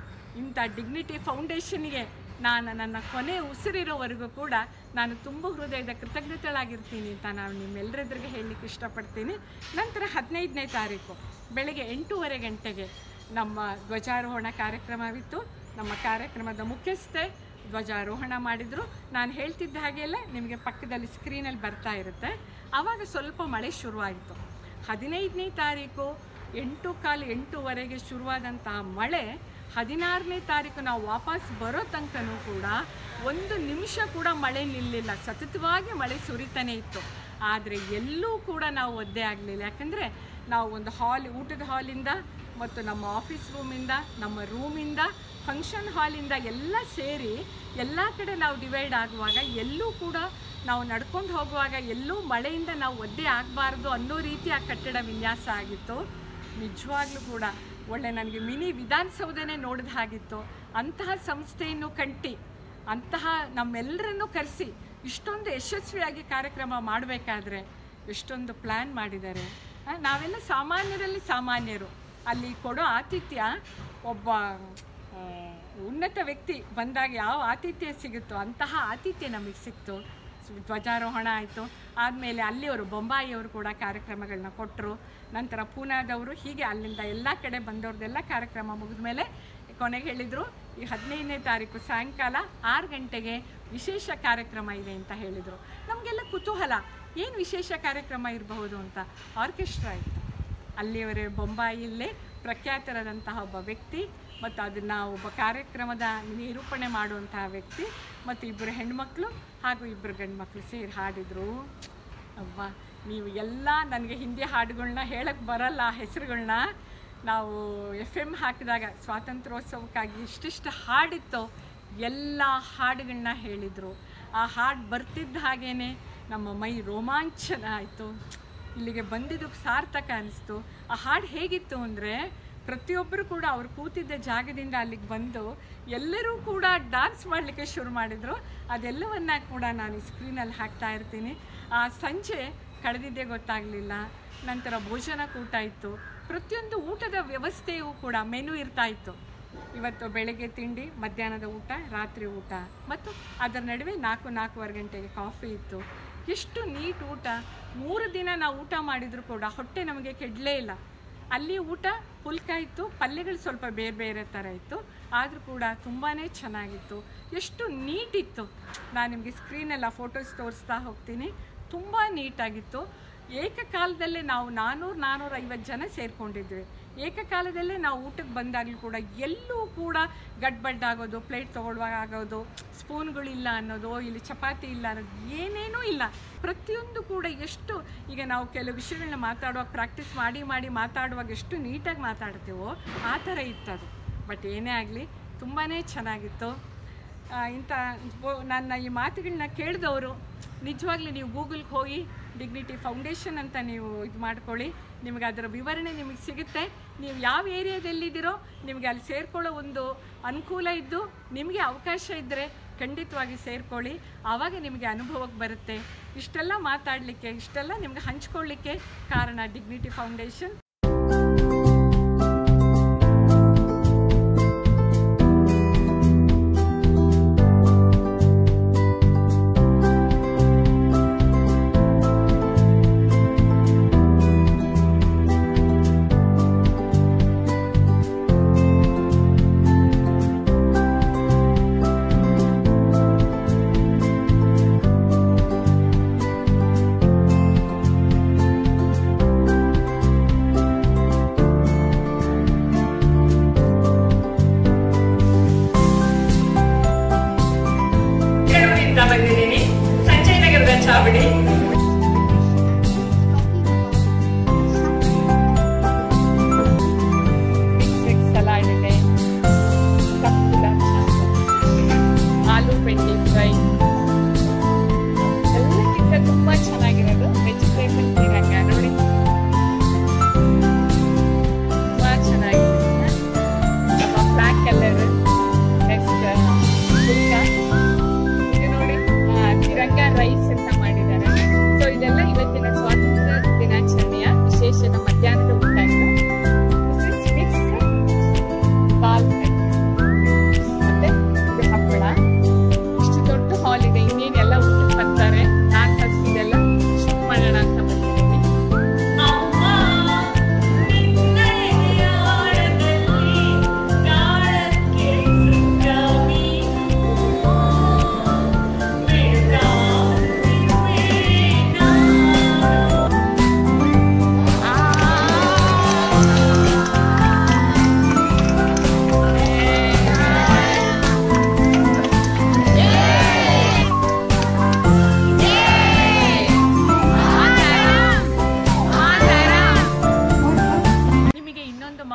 ಇಂಥ ಡಿಗ್ನಿಟಿ ಫೌಂಡೇಶನ್ಗೆ ನಾನು ನನ್ನ ಕೊನೆ ಉಸಿರಿರೋವರೆಗೂ ಕೂಡ ನಾನು ತುಂಬ ಹೃದಯದ ಕೃತಜ್ಞತೆಗಳಾಗಿರ್ತೀನಿ ಅಂತ ನಾನು ನಿಮ್ಮೆಲ್ಲರೆದುರಿಗೆ ಹೇಳಲಿಕ್ಕೆ ಇಷ್ಟಪಡ್ತೀನಿ ನಂತರ ಹದಿನೈದನೇ ತಾರೀಕು ಬೆಳಗ್ಗೆ ಎಂಟೂವರೆ ಗಂಟೆಗೆ ನಮ್ಮ ಧ್ವಜಾರೋಹಣ ಕಾರ್ಯಕ್ರಮವಿತ್ತು ನಮ್ಮ ಕಾರ್ಯಕ್ರಮದ ಮುಖ್ಯಸ್ಥೆ ಧ್ವಜಾರೋಹಣ ಮಾಡಿದರು ನಾನು ಹೇಳ್ತಿದ್ದ ಹಾಗೆಲ್ಲ ನಿಮಗೆ ಪಕ್ಕದಲ್ಲಿ ಸ್ಕ್ರೀನಲ್ಲಿ ಬರ್ತಾ ಇರುತ್ತೆ ಆವಾಗ ಸ್ವಲ್ಪ ಮಳೆ ಶುರುವಾಯಿತು ಹದಿನೈದನೇ ತಾರೀಕು ಎಂಟು ಕಾಲು ಎಂಟೂವರೆಗೆ ಶುರುವಾದಂತಹ ಮಳೆ ಹದಿನಾರನೇ ತಾರೀಕು ನಾವು ವಾಪಸ್ ಬರೋ ತನಕನೂ ಕೂಡ ಒಂದು ನಿಮಿಷ ಕೂಡ ಮಳೆ ನಿಲ್ಲಿಲ್ಲ ಸತತವಾಗಿ ಮಳೆ ಸುರಿತಾನೆ ಇತ್ತು ಆದರೆ ಎಲ್ಲೂ ಕೂಡ ನಾವು ಒದ್ದೆ ಆಗಲಿಲ್ಲ ಯಾಕಂದರೆ ನಾವು ಒಂದು ಹಾಲ್ ಊಟದ ಹಾಲಿಂದ ಮತ್ತು ನಮ್ಮ ಆಫೀಸ್ ರೂಮಿಂದ ನಮ್ಮ ರೂಮಿಂದ ಫಂಕ್ಷನ್ ಹಾಲಿಂದ ಎಲ್ಲ ಸೇರಿ ಎಲ್ಲ ಕಡೆ ನಾವು ಡಿವೈಡ್ ಆಗುವಾಗ ಎಲ್ಲೂ ಕೂಡ ನಾವು ನಡ್ಕೊಂಡು ಹೋಗುವಾಗ ಎಲ್ಲೂ ಮಳೆಯಿಂದ ನಾವು ಒದ್ದೆ ಆಗಬಾರ್ದು ಅನ್ನೋ ರೀತಿ ಆ ಕಟ್ಟಡ ವಿನ್ಯಾಸ ಆಗಿತ್ತು ನಿಜವಾಗ್ಲೂ ಕೂಡ ಒಳ್ಳೆ ನನಗೆ ಮಿನಿ ವಿಧಾನಸೌಧನೇ ನೋಡಿದ ಹಾಗಿತ್ತು ಅಂತಹ ಸಂಸ್ಥೆಯನ್ನು ಕಟ್ಟಿ ಅಂತಹ ನಮ್ಮೆಲ್ಲರನ್ನು ಕರೆಸಿ ಇಷ್ಟೊಂದು ಯಶಸ್ವಿಯಾಗಿ ಕಾರ್ಯಕ್ರಮ ಮಾಡಬೇಕಾದ್ರೆ ಎಷ್ಟೊಂದು ಪ್ಲ್ಯಾನ್ ಮಾಡಿದ್ದಾರೆ ಆ, ನಾವೆಲ್ಲ ಸಾಮಾನ್ಯರಲ್ಲಿ ಸಾಮಾನ್ಯರು ಅಲ್ಲಿ ಕೊಡೋ ಆತಿಥ್ಯ ಒಬ್ಬ ಆ, ಉನ್ನತ ವ್ಯಕ್ತಿ ಬಂದಾಗ ಯಾವ ಆತಿಥ್ಯ ಸಿಗುತ್ತೋ ಅಂತಹ ಆತಿಥ್ಯ ನಮಗೆ ಸಿಕ್ತು ಸ್- ಧ್ವಜಾರೋಹಣ ಆಯಿತು ಆದಮೇಲೆ ಅಲ್ಲಿಯವರು ಬೊಂಬಾಯಿಯವರು ಕೂಡ ಕಾರ್ಯಕ್ರಮಗಳನ್ನ ಕೊಟ್ಟರು ನಂತರ ಪೂನಾದವರು ಹೀಗೆ ಅಲ್ಲಿಂದ ಎಲ್ಲ ಕಡೆ ಬಂದವ್ರದ್ದೆಲ್ಲ ಕಾರ್ಯಕ್ರಮ ಮುಗಿದ ಮೇಲೆ ಕೊನೆಗೆ ಹೇಳಿದರು ಈ ಹದಿನೈದನೇ ತಾರೀಕು ಸಾಯಂಕಾಲ ಆರು ಗಂಟೆಗೆ ವಿಶೇಷ ಕಾರ್ಯಕ್ರಮ ಇದೆ ಅಂತ ಹೇಳಿದರು ನಮಗೆಲ್ಲ ಕುತೂಹಲ ಏನು ವಿಶೇಷ ಕಾರ್ಯಕ್ರಮ ಇರಬಹುದು ಅಂತ ಆರ್ಕೆಸ್ಟ್ರಾ ಇತ್ತು ಅಲ್ಲಿಯವರೇ ಬೊಂಬಾಯಿಯಲ್ಲೇ ಪ್ರಖ್ಯಾತರಾದಂತಹ ಒಬ್ಬ ವ್ಯಕ್ತಿ ಮತ್ತು ಅದನ್ನು ಒಬ್ಬ ಕಾರ್ಯಕ್ರಮದ ನಿರೂಪಣೆ ಮಾಡುವಂತಹ ವ್ಯಕ್ತಿ ಮತ್ತು ಇಬ್ಬರು ಹೆಣ್ಮಕ್ಳು ಹಾಗೂ ಇಬ್ಬರು ಗಂಡು ಮಕ್ಕಳು ಸೇರಿ ಹಾಡಿದರು ಅವ್ವ ನೀವು ಎಲ್ಲ ನನಗೆ ಹಿಂದಿ ಹಾಡುಗಳನ್ನ ಹೇಳಕ್ಕೆ ಬರಲ್ಲ ಹೆಸರುಗಳನ್ನ ನಾವು ಎಫ್ ಎಮ್ ಹಾಕಿದಾಗ ಸ್ವಾತಂತ್ರ್ಯೋತ್ಸವಕ್ಕಾಗಿ ಇಷ್ಟಿಷ್ಟು ಹಾಡಿತ್ತು ಎಲ್ಲ ಹಾಡುಗಳನ್ನ ಹೇಳಿದರು ಆ ಹಾಡು ಬರ್ತಿದ್ದ ಹಾಗೇ ನಮ್ಮ ಮೈ ರೋಮಾಂಚನ ಆಯಿತು ಇಲ್ಲಿಗೆ ಬಂದಿದ್ದಕ್ಕೆ ಸಾರ್ಥಕ ಅನಿಸ್ತು ಆ ಹಾಡು ಹೇಗಿತ್ತು ಅಂದರೆ ಪ್ರತಿಯೊಬ್ಬರು ಕೂಡ ಅವ್ರು ಕೂತಿದ್ದ ಜಾಗದಿಂದ ಅಲ್ಲಿಗೆ ಬಂದು ಎಲ್ಲರೂ ಕೂಡ ಡಾನ್ಸ್ ಮಾಡಲಿಕ್ಕೆ ಶುರು ಮಾಡಿದರು ಅದೆಲ್ಲವನ್ನ ಕೂಡ ನಾನು ಈ ಸ್ಕ್ರೀನಲ್ಲಿ ಹಾಕ್ತಾ ಇರ್ತೀನಿ ಆ ಸಂಜೆ ಕಳೆದಿದ್ದೇ ಗೊತ್ತಾಗಲಿಲ್ಲ ನಂತರ ಭೋಜನ ಕೂಟ ಇತ್ತು ಪ್ರತಿಯೊಂದು ಊಟದ ವ್ಯವಸ್ಥೆಯೂ ಕೂಡ ಮೆನು ಇರ್ತಾ ಇತ್ತು ಇವತ್ತು ಬೆಳಗ್ಗೆ ತಿಂಡಿ ಮಧ್ಯಾಹ್ನದ ಊಟ ರಾತ್ರಿ ಊಟ ಮತ್ತು ಅದರ ನಡುವೆ ನಾಲ್ಕು ನಾಲ್ಕೂವರೆ ಗಂಟೆಗೆ ಕಾಫಿ ಇತ್ತು ಎಷ್ಟು ನೀಟ್ ಊಟ ಮೂರು ದಿನ ನಾವು ಊಟ ಮಾಡಿದರೂ ಕೂಡ ಹೊಟ್ಟೆ ನಮಗೆ ಕೆಡಲೇ ಇಲ್ಲ ಅಲ್ಲಿ ಊಟ ಪುಲ್ಕ ಇತ್ತು ಪಲ್ಯಗಳು ಸ್ವಲ್ಪ ಬೇರೆ ಬೇರೆ ಥರ ಇತ್ತು ಆದರೂ ಕೂಡ ತುಂಬಾ ಚೆನ್ನಾಗಿತ್ತು ಎಷ್ಟು ನೀಟ್ ಇತ್ತು ನಾನು ನಿಮಗೆ ಸ್ಕ್ರೀನೆಲ್ಲ ಫೋಟೋಸ್ ತೋರಿಸ್ತಾ ಹೋಗ್ತೀನಿ ತುಂಬ ನೀಟಾಗಿತ್ತು ಏಕಕಾಲದಲ್ಲೇ ನಾವು ನಾನ್ನೂರು ನಾನ್ನೂರೈವತ್ತು ಜನ ಸೇರಿಕೊಂಡಿದ್ವಿ ಏಕಕಾಲದಲ್ಲೇ ನಾವು ಊಟಕ್ಕೆ ಬಂದಾಗಲೂ ಕೂಡ ಎಲ್ಲೂ ಕೂಡ ಗಡ್ಬಡ್ಡಾಗೋದು ಪ್ಲೇಟ್ ತೊಗೊಳ್ಳುವಾಗ ಆಗೋದು ಸ್ಪೂನ್ಗಳಿಲ್ಲ ಅನ್ನೋದು ಇಲ್ಲಿ ಚಪಾತಿ ಇಲ್ಲ ಅನ್ನೋದು ಏನೇನೂ ಇಲ್ಲ ಪ್ರತಿಯೊಂದು ಕೂಡ ಎಷ್ಟು ಈಗ ನಾವು ಕೆಲವು ವಿಷಯಗಳನ್ನ ಮಾತಾಡುವಾಗ ಪ್ರಾಕ್ಟೀಸ್ ಮಾಡಿ ಮಾಡಿ ಮಾತಾಡುವಾಗ ಎಷ್ಟು ನೀಟಾಗಿ ಮಾತಾಡ್ತೀವೋ ಆ ಥರ ಇತ್ತದು ಬಟ್ ಏನೇ ಆಗಲಿ ತುಂಬಾ ಚೆನ್ನಾಗಿತ್ತು ಆ, ಇಂಥ ಬೊ- ನನ್ನ ಈ ಮಾತುಗಳನ್ನ ಕೇಳಿದವರು ನಿಜವಾಗ್ಲೂ ನೀವು ಗೂಗಲ್ಗೆ ಹೋಗಿ ಡಿಗ್ನಿಟಿ ಫೌಂಡೇಶನ್ ಅಂತ ನೀವು ಇದು ಮಾಡ್ಕೊಳ್ಳಿ ನಿಮಗೆ ಅದರ ವಿವರಣೆ ನಿಮಗೆ ಸಿಗುತ್ತೆ ನೀವು ಯಾವ ಏರಿಯಾದಲ್ಲಿದ್ದೀರೋ ನಿಮಗೆ ಅಲ್ಲಿ ಸೇರ್ಕೊಳ್ಳೋ ಒಂದು ಅನುಕೂಲ ಇದ್ದು ನಿಮಗೆ ಅವಕಾಶ ಇದ್ದರೆ ಖಂಡಿತವಾಗಿ ಸೇರ್ಕೊಳ್ಳಿ ಆವಾಗ ನಿಮಗೆ ಅನುಭವಕ್ಕೆ ಬರುತ್ತೆ ಇಷ್ಟೆಲ್ಲ ಮಾತಾಡಲಿಕ್ಕೆ ಇಷ್ಟೆಲ್ಲ ನಿಮಗೆ ಹಂಚ್ಕೊಳ್ಳಿಕ್ಕೆ ಕಾರಣ ಡಿಗ್ನಿಟಿ ಫೌಂಡೇಶನ್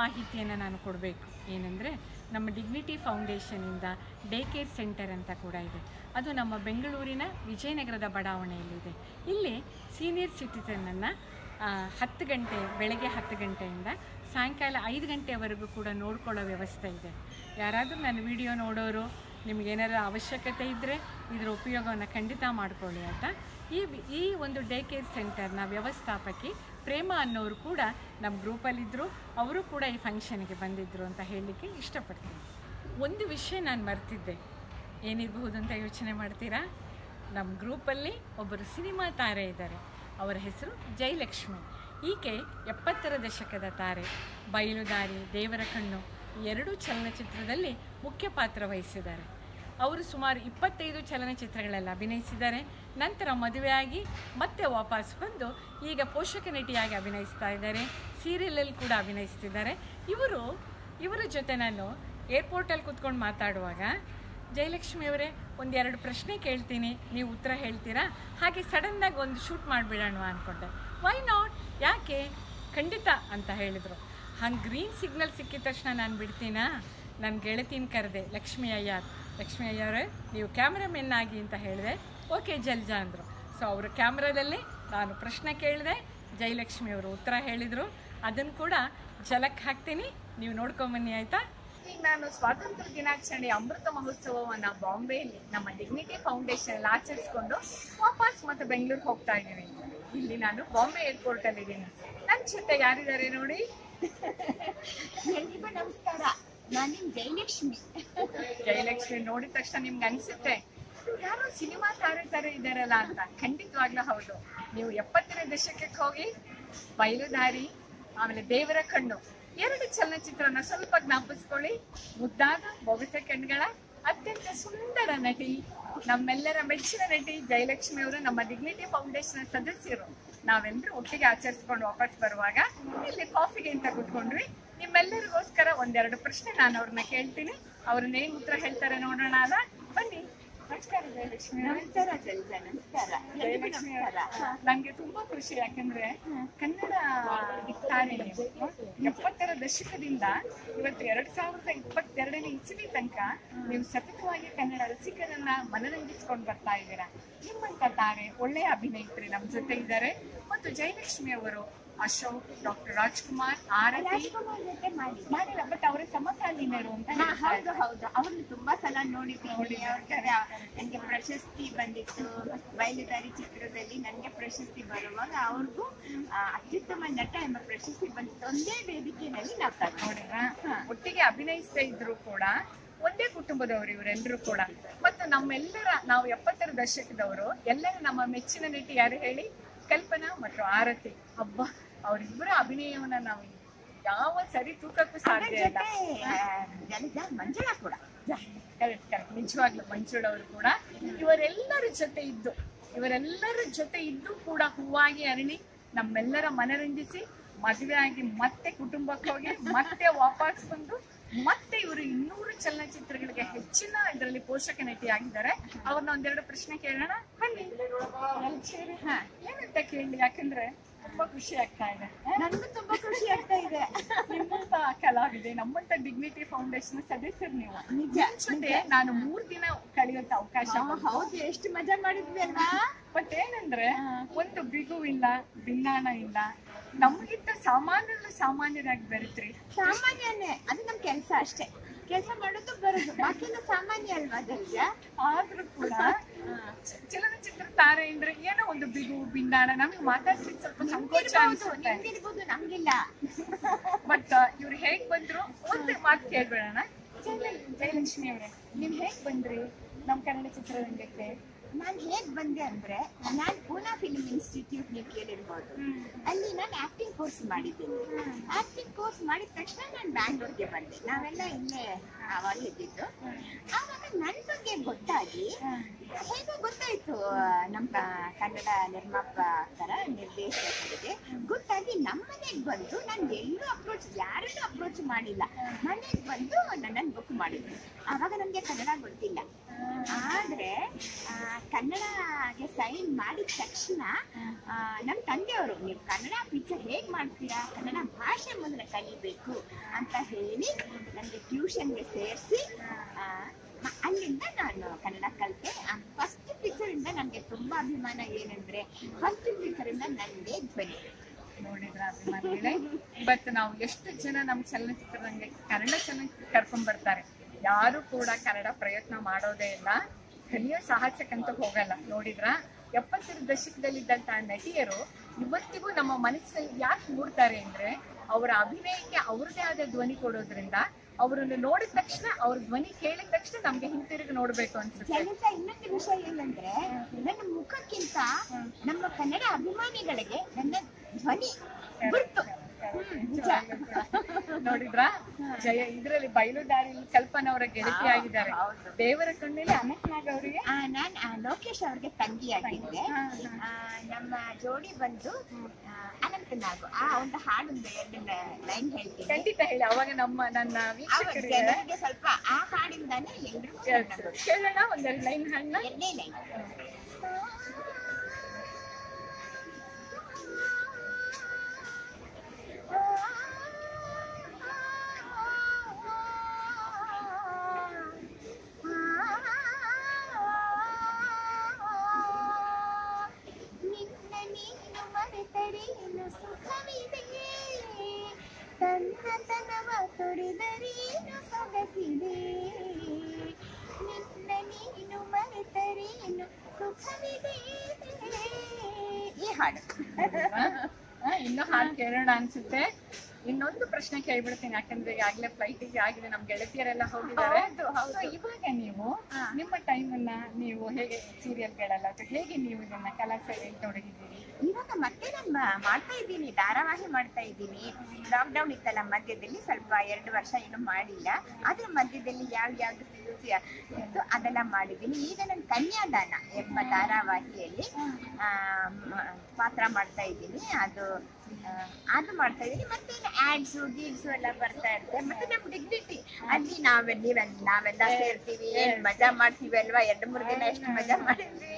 ಮಾಹಿತಿಯನ್ನು ನಾನು ಕೊಡಬೇಕು ಏನಂದರೆ ನಮ್ಮ ಡಿಗ್ನಿಟಿ ಫೌಂಡೇಶನಿಂದ ಡೇ ಕೇರ್ ಸೆಂಟರ್ ಅಂತ ಕೂಡ ಇದೆ ಅದು ನಮ್ಮ ಬೆಂಗಳೂರಿನ ವಿಜಯನಗರದ ಬಡಾವಣೆಯಲ್ಲಿದೆ ಇಲ್ಲಿ ಸೀನಿಯರ್ ಸಿಟಿಸನನ್ನು ಹತ್ತು ಗಂಟೆ ಬೆಳಗ್ಗೆ ಹತ್ತು ಗಂಟೆಯಿಂದ ಸಾಯಂಕಾಲ ಐದು ಗಂಟೆವರೆಗೂ ಕೂಡ ನೋಡ್ಕೊಳ್ಳೋ ವ್ಯವಸ್ಥೆ ಇದೆ ಯಾರಾದರೂ ನನ್ನ ವಿಡಿಯೋ ನೋಡೋರು ನಿಮಗೇನಾರ ಅವಶ್ಯಕತೆ ಇದ್ದರೆ ಇದರ ಉಪಯೋಗವನ್ನು ಖಂಡಿತ ಮಾಡ್ಕೊಳ್ಳಿ ಅಂತ ಈ ವಿ- ಈ ಒಂದು ಡೇ ಕೇರ್ ಸೆಂಟರ್ನ ವ್ಯವಸ್ಥಾಪಕಿ ಪ್ರೇಮ ಅನ್ನೋರು ಕೂಡ ನಮ್ಮ ಗ್ರೂಪಲ್ಲಿದ್ದರು ಅವರು ಕೂಡ ಈ ಫಂಕ್ಷನ್ಗೆ ಬಂದಿದ್ದರು ಅಂತ ಹೇಳಲಿಕ್ಕೆ ಇಷ್ಟಪಡ್ತೀನಿ ಒಂದು ವಿಷಯ ನಾನು ಮರ್ತಿದ್ದೆ ಏನಿರಬಹುದು ಅಂತ ಯೋಚನೆ ಮಾಡ್ತೀರಾ ನಮ್ಮ ಗ್ರೂಪಲ್ಲಿ ಒಬ್ಬರು ಸಿನಿಮಾ ತಾರೆ ಇದ್ದಾರೆ ಅವರ ಹೆಸರು ಜಯಲಕ್ಷ್ಮಿ ಈಕೆ ಎಪ್ಪತ್ತರ ದಶಕದ ತಾರೆ ಬಯಲುದಾರಿ ದೇವರ ಕಣ್ಣು ಈ ಎರಡೂ ಚಲನಚಿತ್ರದಲ್ಲಿ ಮುಖ್ಯ ಪಾತ್ರ ವಹಿಸಿದ್ದಾರೆ ಅವರು ಸುಮಾರು ಇಪ್ಪತ್ತೈದು ಚಲನಚಿತ್ರಗಳಲ್ಲಿ ಅಭಿನಯಿಸಿದ್ದಾರೆ ನಂತರ ಮದುವೆಯಾಗಿ ಮತ್ತೆ ವಾಪಸ್ ಬಂದು ಈಗ ಪೋಷಕ ನಟಿಯಾಗಿ ಅಭಿನಯಿಸ್ತಾ ಇದ್ದಾರೆ ಸೀರಿಯಲಲ್ಲಿ ಕೂಡ ಅಭಿನಯಿಸ್ತಿದ್ದಾರೆ ಇವರು ಇವರ ಜೊತೆ ನಾನು ಏರ್ಪೋರ್ಟಲ್ಲಿ ಕೂತ್ಕೊಂಡು ಮಾತಾಡುವಾಗ ಜಯಲಕ್ಷ್ಮಿ ಅವರೇ ಒಂದೆರಡು ಪ್ರಶ್ನೆ ಕೇಳ್ತೀನಿ ನೀವು ಉತ್ತರ ಹೇಳ್ತೀರಾ ಹಾಗೆ ಸಡನ್ನಾಗಿ ಒಂದು ಶೂಟ್ ಮಾಡಿಬಿಡೋಣ ಅಂದ್ಕೊಂಡೆ ವೈ ನಾಟ್ ಯಾಕೆ ಖಂಡಿತ ಅಂತ ಹೇಳಿದರು ಹಂಗೆ ಗ್ರೀನ್ ಸಿಗ್ನಲ್ ಸಿಕ್ಕಿದ ತಕ್ಷಣ ನಾನು ಬಿಡ್ತೀನಾ ನನ್ನ ಗೆಳತಿನ ಕರೆದೆ ಲಕ್ಷ್ಮಿ ಅಯ್ಯರ್ ಲಕ್ಷ್ಮಿ ಅಯ್ಯರೇ ನೀವು ಕ್ಯಾಮ್ರಾಮೆನ್ ಆಗಿ ಅಂತ ಹೇಳಿದೆ ಓಕೆ ಜಲ್ಜಾ ಅಂದರು ಸೊ ಅವರು ಕ್ಯಾಮ್ರಾದಲ್ಲಿ ನಾನು ಪ್ರಶ್ನೆ ಕೇಳಿದೆ ಜಯಲಕ್ಷ್ಮಿ ಅವರು ಉತ್ತರ ಹೇಳಿದರು ಅದನ್ನು ಕೂಡ ಜಲಕ್ಕೆ ಹಾಕ್ತೀನಿ ನೀವು ನೋಡ್ಕೊಂಬನ್ನಿ ಆಯಿತಾ ಈಗ ನಾನು ಸ್ವಾತಂತ್ರ್ಯ ದಿನಾಚರಣೆ ಅಮೃತ ಮಹೋತ್ಸವವನ್ನ ಬಾಂಬೆಯಲ್ಲಿ ನಮ್ಮ ಡಿಗ್ನಿಟಿ ಫೌಂಡೇಶನ್ ಅಲ್ಲಿ ಆಚರಿಸ್ಕೊಂಡು ವಾಪಸ್ ಮತ್ತೆ ಬೆಂಗಳೂರಿಗೆ ಹೋಗ್ತಾ ಇದ್ದೀನಿ ಇಲ್ಲಿ ನಾನು ಬಾಂಬೆ ಏರ್ಪೋರ್ಟ್ ಅಲ್ಲಿ ಇದ್ದೀನಿ ನನ್ನ ಜೊತೆ ಯಾರಿದ್ದಾರೆ ನೋಡಿ ಎಲ್ರಿಗೂ ನಮಸ್ಕಾರ ನಾನು ನಿಮ್ ಜಯಲಕ್ಷ್ಮಿ ಜಯಲಕ್ಷ್ಮಿ ನೋಡಿದ ತಕ್ಷಣ ನಿಮ್ಗೆ ಅನ್ಸುತ್ತೆ ಯಾರೋ ಸಿನಿಮಾ ತಾರೆ ತಾರೆ ಇದಾರಲ್ಲ ಅಂತ ಖಂಡಿತವಾಗ್ಲೂ ಹೌದು ನೀವು ಎಪ್ಪತ್ತನೇ ದಶಕಕ್ಕೆ ಹೋಗಿ ಬಯಲುದಾರಿ ಆಮೇಲೆ ದೇವರ ಕಣ್ಣು ಎರಡು ಚಲನಚಿತ್ರನ ಸ್ವಲ್ಪ ಜ್ಞಾಪಿಸ್ಕೊಳ್ಳಿ ಮುದ್ದಾದ ಬೊಗಸೆ ಕಣ್ಗಳ ಅತ್ಯಂತ ಸುಂದರ ನಟಿ ನಮ್ಮೆಲ್ಲರ ಮೆಚ್ಚಿನ ನಟಿ ಜಯಲಕ್ಷ್ಮಿ ಅವರು ನಮ್ಮ ಡಿಗ್ನಿಟಿ ಫೌಂಡೇಶನ್ ಸದಸ್ಯರು ನಾವೆಲ್ಲರೂ ಒಟ್ಟಿಗೆ ಆಚರಿಸ್ಕೊಂಡು ವಾಪಸ್ ಬರುವಾಗ ಇಲ್ಲಿ ಕಾಫಿಗೆ ಅಂತ ಕೂತ್ಕೊಂಡ್ವಿ ನಿಮ್ಮೆಲ್ಲರಿಗೋಸ್ಕರ ಒಂದೆರಡು ಪ್ರಶ್ನೆ ನಾನು ಅವ್ರನ್ನ ಕೇಳ್ತೀನಿ ಅವ್ರನ್ನ ಏನ್ ಉತ್ತರ ಹೇಳ್ತಾರೆ ನೋಡೋಣ ಅಲ್ಲ ಬನ್ನಿ ನಮಸ್ಕಾರ ಜಯಲಕ್ಷ್ಮಿ ಅವರೇ. ನಮಸ್ಕಾರ ಜಲ್ಜಾ ನಮಸ್ಕಾರ ಎಲ್ರಿಗೂ ಜಯಲಕ್ಷ್ಮಿ ಅವರೇ, ನಮಸ್ಕಾರ ನಂಗೆ ತುಂಬಾ ಖುಷಿ ಯಾಕಂದ್ರೆ ಕನ್ನಡ ತಾರೆ ನೀವು. ಎಪ್ಪತ್ತರ ದಶಕದಿಂದ ಇವತ್ತು ಎರಡ್ ಸಾವಿರದ ಇಪ್ಪತ್ತೆರಡನೇ ಇಸವಿ ತನಕ ನೀವು ಸತತವಾಗಿ ಕನ್ನಡ ರಸಿಕರನ್ನ ಮನರಂಜಿಸ್ಕೊಂಡು ಬರ್ತಾ ಇದ್ದೀರಾ ನಿಮ್ಮಂತ ತಾರೆ ಒಳ್ಳೆಯ ಅಭಿನೇತ್ರಿ ನಮ್ ಜೊತೆ ಇದ್ದಾರೆ ಮತ್ತು ಜಯಲಕ್ಷ್ಮಿ ಅವರು ಅಶೋಕ್ ಡಾಕ್ಟರ್ ರಾಜ್ಕುಮಾರ್ ಆರತಿ ರಾಜ್ಕುಮಾರ್ ಜೊತೆ ಮಾಡಿ ಮಾಡಿಲ್ಲ ಬಟ್ ಅವರ ಸಮಕಾಲೀನರು ಅಂತ ಹಾ, ಹೇಳ್ತಾ ಹೌದು ಇದ್ದಾರೆ. ಹೌದು ಅವ್ರನ್ನ ತುಂಬಾ ಸಲ ನೋಡಿದ್ದೀನಿ ಅವ್ರ ತರ ನನ್ಗೆ ಪ್ರಶಸ್ತಿ ಬಂದಿತ್ತು ಬಯಲುದಾರಿ ಚಿತ್ರದಲ್ಲಿ ನನ್ಗೆ ಪ್ರಶಸ್ತಿ ಬರುವಾಗ ಅವ್ರಿಗೂ ಆ, ಅತ್ಯುತ್ತಮ ನಟ ಎಂಬ ಪ್ರಶಸ್ತಿ ಬಂದಿತ್ತು ಒಂದೇ ವೇದಿಕೆಯಲ್ಲಿ ನಾವು ತಗೊಂಡೆ ನೋಡಿದ್ರಾ ಒಟ್ಟಿಗೆ ಅಭಿನಯಿಸ್ತಾ ಇದ್ರು ಕೂಡ ಒಂದೇ ಕುಟುಂಬದವರು ಇವರೆಲ್ಲರೂ ಕೂಡ ಮತ್ತು ನಮ್ಮೆಲ್ಲರ ನಾವು ಎಪ್ಪತ್ತರ ದಶಕದವರು ಎಲ್ಲರ ನಮ್ಮ ಮೆಚ್ಚಿನ ನಟಿ ಯಾರು ಹೇಳಿ ಕಲ್ಪನಾ ಮತ್ತು ಆರತಿ ಹಬ್ಬ ಅವರಿಬ್ಬರ ಅಭಿನಯವನ್ನ ನಾವು ಯಾವ ಸರಿ ತೂಕಕ್ಕೂ ಅದ್ರ ಸಾಧ್ಯ ಇಲ್ಲ ಜೊತೆ ಆ, ಜಲಜಾ ಮಂಜುಳಾ ಕೂಡ ಕರೆಕ್ಟ್ ಕರೆಕ್ಟ್ ನಿಜವಾಗ್ಲೂ ಮಂಜುಳವರು ಕೂಡ ಇವರೆಲ್ಲರ ಜೊತೆ ಇದ್ದು ಇವರೆಲ್ಲರ ಜೊತೆ ಇದ್ದು ಕೂಡ ಹೂವಾಗಿ ಅರಳಿ ನಮ್ಮೆಲ್ಲರ ಮನರಂಜಿಸಿ ಮದುವೆ ಆಗಿ ಮತ್ತೆ ಕುಟುಂಬಕ್ಕೆ ಹೋಗಿ ಮತ್ತೆ ವಾಪಸ್ ಬಂದು ಮತ್ತೆ ಇವರು ಇನ್ನೂರು ಚಲನಚಿತ್ರಗಳಿಗೆ ಹೆಚ್ಚಿನ ಇದರಲ್ಲಿ ಪೋಷಕ ನಟಿ ಆಗಿದ್ದಾರೆ ಅವ್ರನ್ನ ಒಂದೆರಡು ಪ್ರಶ್ನೆ ಕೇಳೋಣ ಬನ್ನಿ ಲಕ್ಷ್ಮೀ, ಹಾ ಏನಂತ ಕೇಳಿ ಯಾಕಂದ್ರೆ ತುಂಬಾ ಖುಷಿ ಆಗ್ತಾ ಇದೆ ನನ್ಗೂ ತುಂಬಾ ಖುಷಿ ಆಗ್ತಾ ಇದೆ ನಿಮ್ಮಂತ ಕಲಾವಿದೆ ನಮ್ಮಂತ ಡಿಗ್ನಿಟಿ ಫೌಂಡೇಶನ್ ಸದಸ್ಯರು ನೀವು ನಿಜ, ನಿಮ್ ಜೊತೆ ನಾನು ಮೂರ್ ದಿನ ಕಳೆಯುವಂತ ಅವಕಾಶ ಆ, ಹೌದು ಎಷ್ಟು ಮಜಾ ಮಾಡಿದ್ವಿ ಅಲ್ವಾ ಬಟ್ ಏನಂದ್ರೆ ಒಂದು ಬಿಗು ಇಲ್ಲ ಭಿನ್ನಾಣ ಇಲ್ಲ ನಮ್ಗಿಂತ ಸಾಮಾನ್ಯರು ಸಾಮಾನ್ಯರಾಗಿ ಬೆರೆತ್ರಿ ಸಾಮಾನ್ಯನೇ ಅದು ನಮ್ ಕೆಲ್ಸ ಅಷ್ಟೇ ಕೆಲಸ ಮಾಡೋದು ಬರೋದು ಬಾಕಿನ ಸಾಮಾನ್ಯ ಅಲ್ವಾ ಜಲ್ಜಾ ಆದ್ರೂ ಕೂಡ ಚ- ಚಲನಚಿತ್ರ ತಾರೆ ಅಂದ್ರೆ ಏನೋ ಒಂದು ಬಿಗು ಭಿನ್ನಾಣ ನಮ್ಗೆ ಮಾತಾಡ್ಲಿಕ್ಕೆ ಸ್ವಲ್ಪ ಸಂಕೋಚ ನಿಮ್ಗಿರ್ಬೋದು, ಅನ್ಸುತ್ತೆ ನಿಮ್ಗಿರ್ಬೋದು ನಮ್ಗಿಲ್ಲ ಬಟ್ ಇವ್ರು ಹೇಗ್ ಬಂದ್ರು ಒಂದು ಮಾತು ಕೇಳ್ಬೇಡಣ ಜಯ- ಜಯಲಕ್ಷ್ಮಿ ಅವರೇ ನೀವ್ ಹೇಗ್ ಬಂದ್ರಿ ನಮ್ ಕನ್ನಡ ಚಿತ್ರರಂಗಕ್ಕೆ ನಾನ್ ಹೇಗ್ ಬಂದೆ ಅಂದ್ರೆ ನಾನ್ ಪೂನಾ ಫಿಲ್ಮ್ ಇನ್ಸ್ಟಿಟ್ಯೂಟ್ ನೀವು ಕೇಳಿರ್ಬೋದು ಅಲ್ಲಿ ನಾನು ಆಕ್ಟಿಂಗ್ ಕೋರ್ಸ್ ಮಾಡಿದ್ದೀನಿ ಆಕ್ಟಿಂಗ್ ಕೋರ್ಸ್ ಮಾಡಿದ ತಕ್ಷಣ ನಾನು ಬ್ಯಾಂಗ್ಳೂರ್ಗೆ ಬಂದೆ ನಾವೆಲ್ಲ ಇಲ್ಲೇ ಅವಾಗ ಇದ್ದಿದ್ದು ಆವಾಗ ನನ್ನ ಬಗ್ಗೆ ಗೊತ್ತಾಗಿ ಹೇಗೋ ಗೊತ್ತಾಯ್ತು ನಮ್ಮ ಕನ್ನಡ ನಿರ್ಮಾಪಕರ ನಿರ್ದೇಶಕರಿಗೆ ಗೊತ್ತಾಗಿ ನಮ್ಮ ಮನೆಗೆ ಬಂದು ನಾನು ಎಲ್ಲೂ ಅಪ್ರೋಚ್ ಯಾರನ್ನೂ ಅಪ್ರೋಚ್ ಮಾಡಿಲ್ಲ ಮನೆಗೆ ಬಂದು ನನ್ನನ್ನು ಬುಕ್ ಮಾಡಿದ್ರು ಆವಾಗ ನನಗೆ ಕನ್ನಡ ಗೊತ್ತಿಲ್ಲ ಆದ್ರೆ ಆ, ಕನ್ನಡಗೆ ಸೈನ್ ಮಾಡಿದ ತಕ್ಷಣ ಆ, ನಮ್ಮ ತಂದೆಯವರು ನೀವು ಕನ್ನಡ ಪಿಕ್ಚರ್ ಹೇಗ್ ಮಾಡ್ತೀರಾ ಕನ್ನಡ ಭಾಳ ಭಾಷೆ ಮುಂದೆ ಕಲಿಬೇಕು ಅಂತ ಹೇಳಿ ನನಗೆ ಟ್ಯೂಷನ್ಗೆ ಸೇರಿಸಿ ಅಲ್ಲಿಂದ ನಾನು ಕನ್ನಡ ಕಲಿತೆ ಫಸ್ಟ್ ಇಂದ ನನಗೆ ತುಂಬಾ ಅಭಿಮಾನ ಏನಂದ್ರೆ ಫಸ್ಟ್ ಇಂದ ನನಗೆ ಧ್ವನಿ ನೋಡಿದ್ರ ಅಭಿಮಾನಿಗಳೇ ಇವತ್ತು ನಾವು ಎಷ್ಟು ಜನ ನಮ್ಮ ಚಲನಚಿತ್ರರಂಗ ಕನ್ನಡ ಚಲನಚಿತ್ರ ಕರ್ಕೊಂಡ್ ಬರ್ತಾರೆ ಯಾರು ಕೂಡ ಕನ್ನಡ ಪ್ರಯತ್ನ ಮಾಡೋದೇ ಇಲ್ಲ ಕಲಿಯೋ ಸಾಹಸಕ್ಕಂತೂ ಹೋಗಲ್ಲ ನೋಡಿದ್ರ ಎಪ್ಪತ್ತರ ದಶಕದಲ್ಲಿದ್ದಂತ ನಟಿಯರು ಇವತ್ತಿಗೂ ನಮ್ಮ ಮನಸ್ಸಿನಲ್ಲಿ ಯಾಕೆ ಮೂಡ್ತಾರೆ ಅಂದ್ರೆ ಅವರ ಅಭಿನಯಕ್ಕೆ ಅವ್ರದೇ ಆದ ಧ್ವನಿ ಕೊಡೋದ್ರಿಂದ ಅವರನ್ನು ನೋಡಿದ ತಕ್ಷಣ ಅವ್ರ ಧ್ವನಿ ಕೇಳಿದ ತಕ್ಷಣ ನಮ್ಗೆ ಹಿಂತಿರುಗಿ ನೋಡ್ಬೇಕು ಅನ್ಸುತ್ತೆ ಜನಿತ ಇನ್ನೊಂದು ವಿಷಯ ಏನಂದ್ರೆ ನನ್ನ ಮುಖಕ್ಕಿಂತ ನಮ್ಮ ಕನ್ನಡ ಅಭಿಮಾನಿಗಳಿಗೆ ನನ್ನ ಧ್ವನಿ ಗುರ್ತು ಹ್ಮ್, ನಿಜ ನೋಡಿದ್ರಾ ಜಯ ಇದ್ರಲ್ಲಿ ಬಯಲುದಾರಿ ಕಲ್ಪನಾ ಅವರ ಗೆಳತಿ ಆಗಿದ್ದಾರೆ ಹೌದು. ದೇವರ ಕಣ್ಣಲ್ಲಿ ಅನಂತನಾಗ್ ಅವರಿಗೆ ಆ, ನಾನ್ ಆ, ಲೋಕೇಶ್ ಅವ್ರಿಗೆ ತಂಗಿಯಾಗಿದ್ದೆ ಆ, ನಮ್ಮ ಜೋಡಿ ಬಂದು ಆ, ಅನಂತನಾಗು ಆ ಒಂದು ಹಾಡೊಂದು ಎರಡು ಲೈನ್ ಹೇಳ್ತೀನಿ ಖಂಡಿತ ಹೇಳಿ ಅವಾಗ ನಮ್ಮ ನನ್ನ ಅವಾಗ ವೀಕ್ಷಕರಿಗೆ ಜನರಿಗೆ ಸ್ವಲ್ಪ ಆ ಹಾಡಿಂದಾನೇ ಎಲ್ರಿಗೂ ಕೇಳಿಸ್ರು. ಕೇಳೋಣ ಒಂದೆರಡು ಲೈನ್ ಹಣ್ಣ ಎರಡನೇ ಲೈನ್ ನಿನ್ನ ನೀನು ಮರೆತರೇನು ಸುಖವಿದೆ ತನ್ನತನವ ತೊರೆದರೇನು ಸೊಗಸಿದೆ ನಿನ್ನ ನೀನು ಮರೆತರೇನು ಸುಖವಿದೆ ಈ ಹಾಡು ಆ, ಇನ್ನು ಹಾಡು ಕೇಳೋಣ ಅನ್ಸುತ್ತೆ ಇನ್ನೊಂದು ಪ್ರಶ್ನೆ ಕೇಳ್ಬಿಡ್ತೀನಿ ಯಾಕಂದ್ರೆ ಈಗಾಗ್ಲೇ ಫ್ಲೈಟಿಗೆ ಆಗಿದೆ ನಮ್ ಗೆಳತಿಯರೆಲ್ಲ ಹೋಗಿದ್ದಾರೆ ಹೌದು, ಹೌದು. So, ಇವಾಗ ನೀವು ಹಾ. ನಿಮ್ಮ ನಿಮ್ಮ ಟೈಮನ್ನ ನೀವು ಹೇಗೆ ಸೀರಿಯಲ್ಗಳೆಲ್ಲ ಅಥವಾ ಹೇಗೆ ನೀವು ಇದನ್ನ ಕಲಾ ಸೇವೆಯಲ್ಲಿ ತೊಡಗಿದ್ದೀರಿ ಇವಾಗ ಮತ್ತೆ ನಾನು ಮಾಡ್ತಾ ಇದ್ದೀನಿ ಧಾರಾವಾಹಿ ಮಾಡ್ತಾ ಇದ್ದೀನಿ ಲಾಕ್ಡೌನ್ ಇತ್ತಲ್ಲ ಮಧ್ಯದಲ್ಲಿ ಸ್ವಲ್ಪ ಎರಡು ವರ್ಷ ಏನು ಮಾಡಿಲ್ಲ ಅದ್ರ ಮಧ್ಯದಲ್ಲಿ ಯಾವ್ದು ಯಾವ್ದು ಸಿಕ್ತು ಅದೆಲ್ಲ ಮಾಡಿದ್ದೀನಿ ಈಗ ನಾನು ಕನ್ಯಾದಾನ ಎಂಬ ಧಾರಾವಾಹಿಯಲ್ಲಿ ಆ, ಮ- ಪಾತ್ರ ಮಾಡ್ತಾ ಇದ್ದೀನಿ ಅದು ಆ, ಅದು ಮಾಡ್ತಾ ಇದ್ದೀನಿ ಮತ್ತೆ ಆಡ್ಸು ಗೀಡ್ಸು ಎಲ್ಲ ಬರ್ತಾ ಇರುತ್ತೆ ಮತ್ತೆ ನಮ್ ಡಿಗ್ನಿಟಿ ಅಲ್ಲಿ ನಾವೆ ನೀವೆಲ್ಲ ನಾವೆಲ್ಲ ಸೇರ್ತೀವಿ ಏನ್ ಮಜಾ ಮಾಡ್ತೀವಿ ಅಲ್ವಾ ಎರಡು ಮೂರು ದಿನ ಎಷ್ಟು ಮಜಾ ಮಾಡಿದ್ವಿ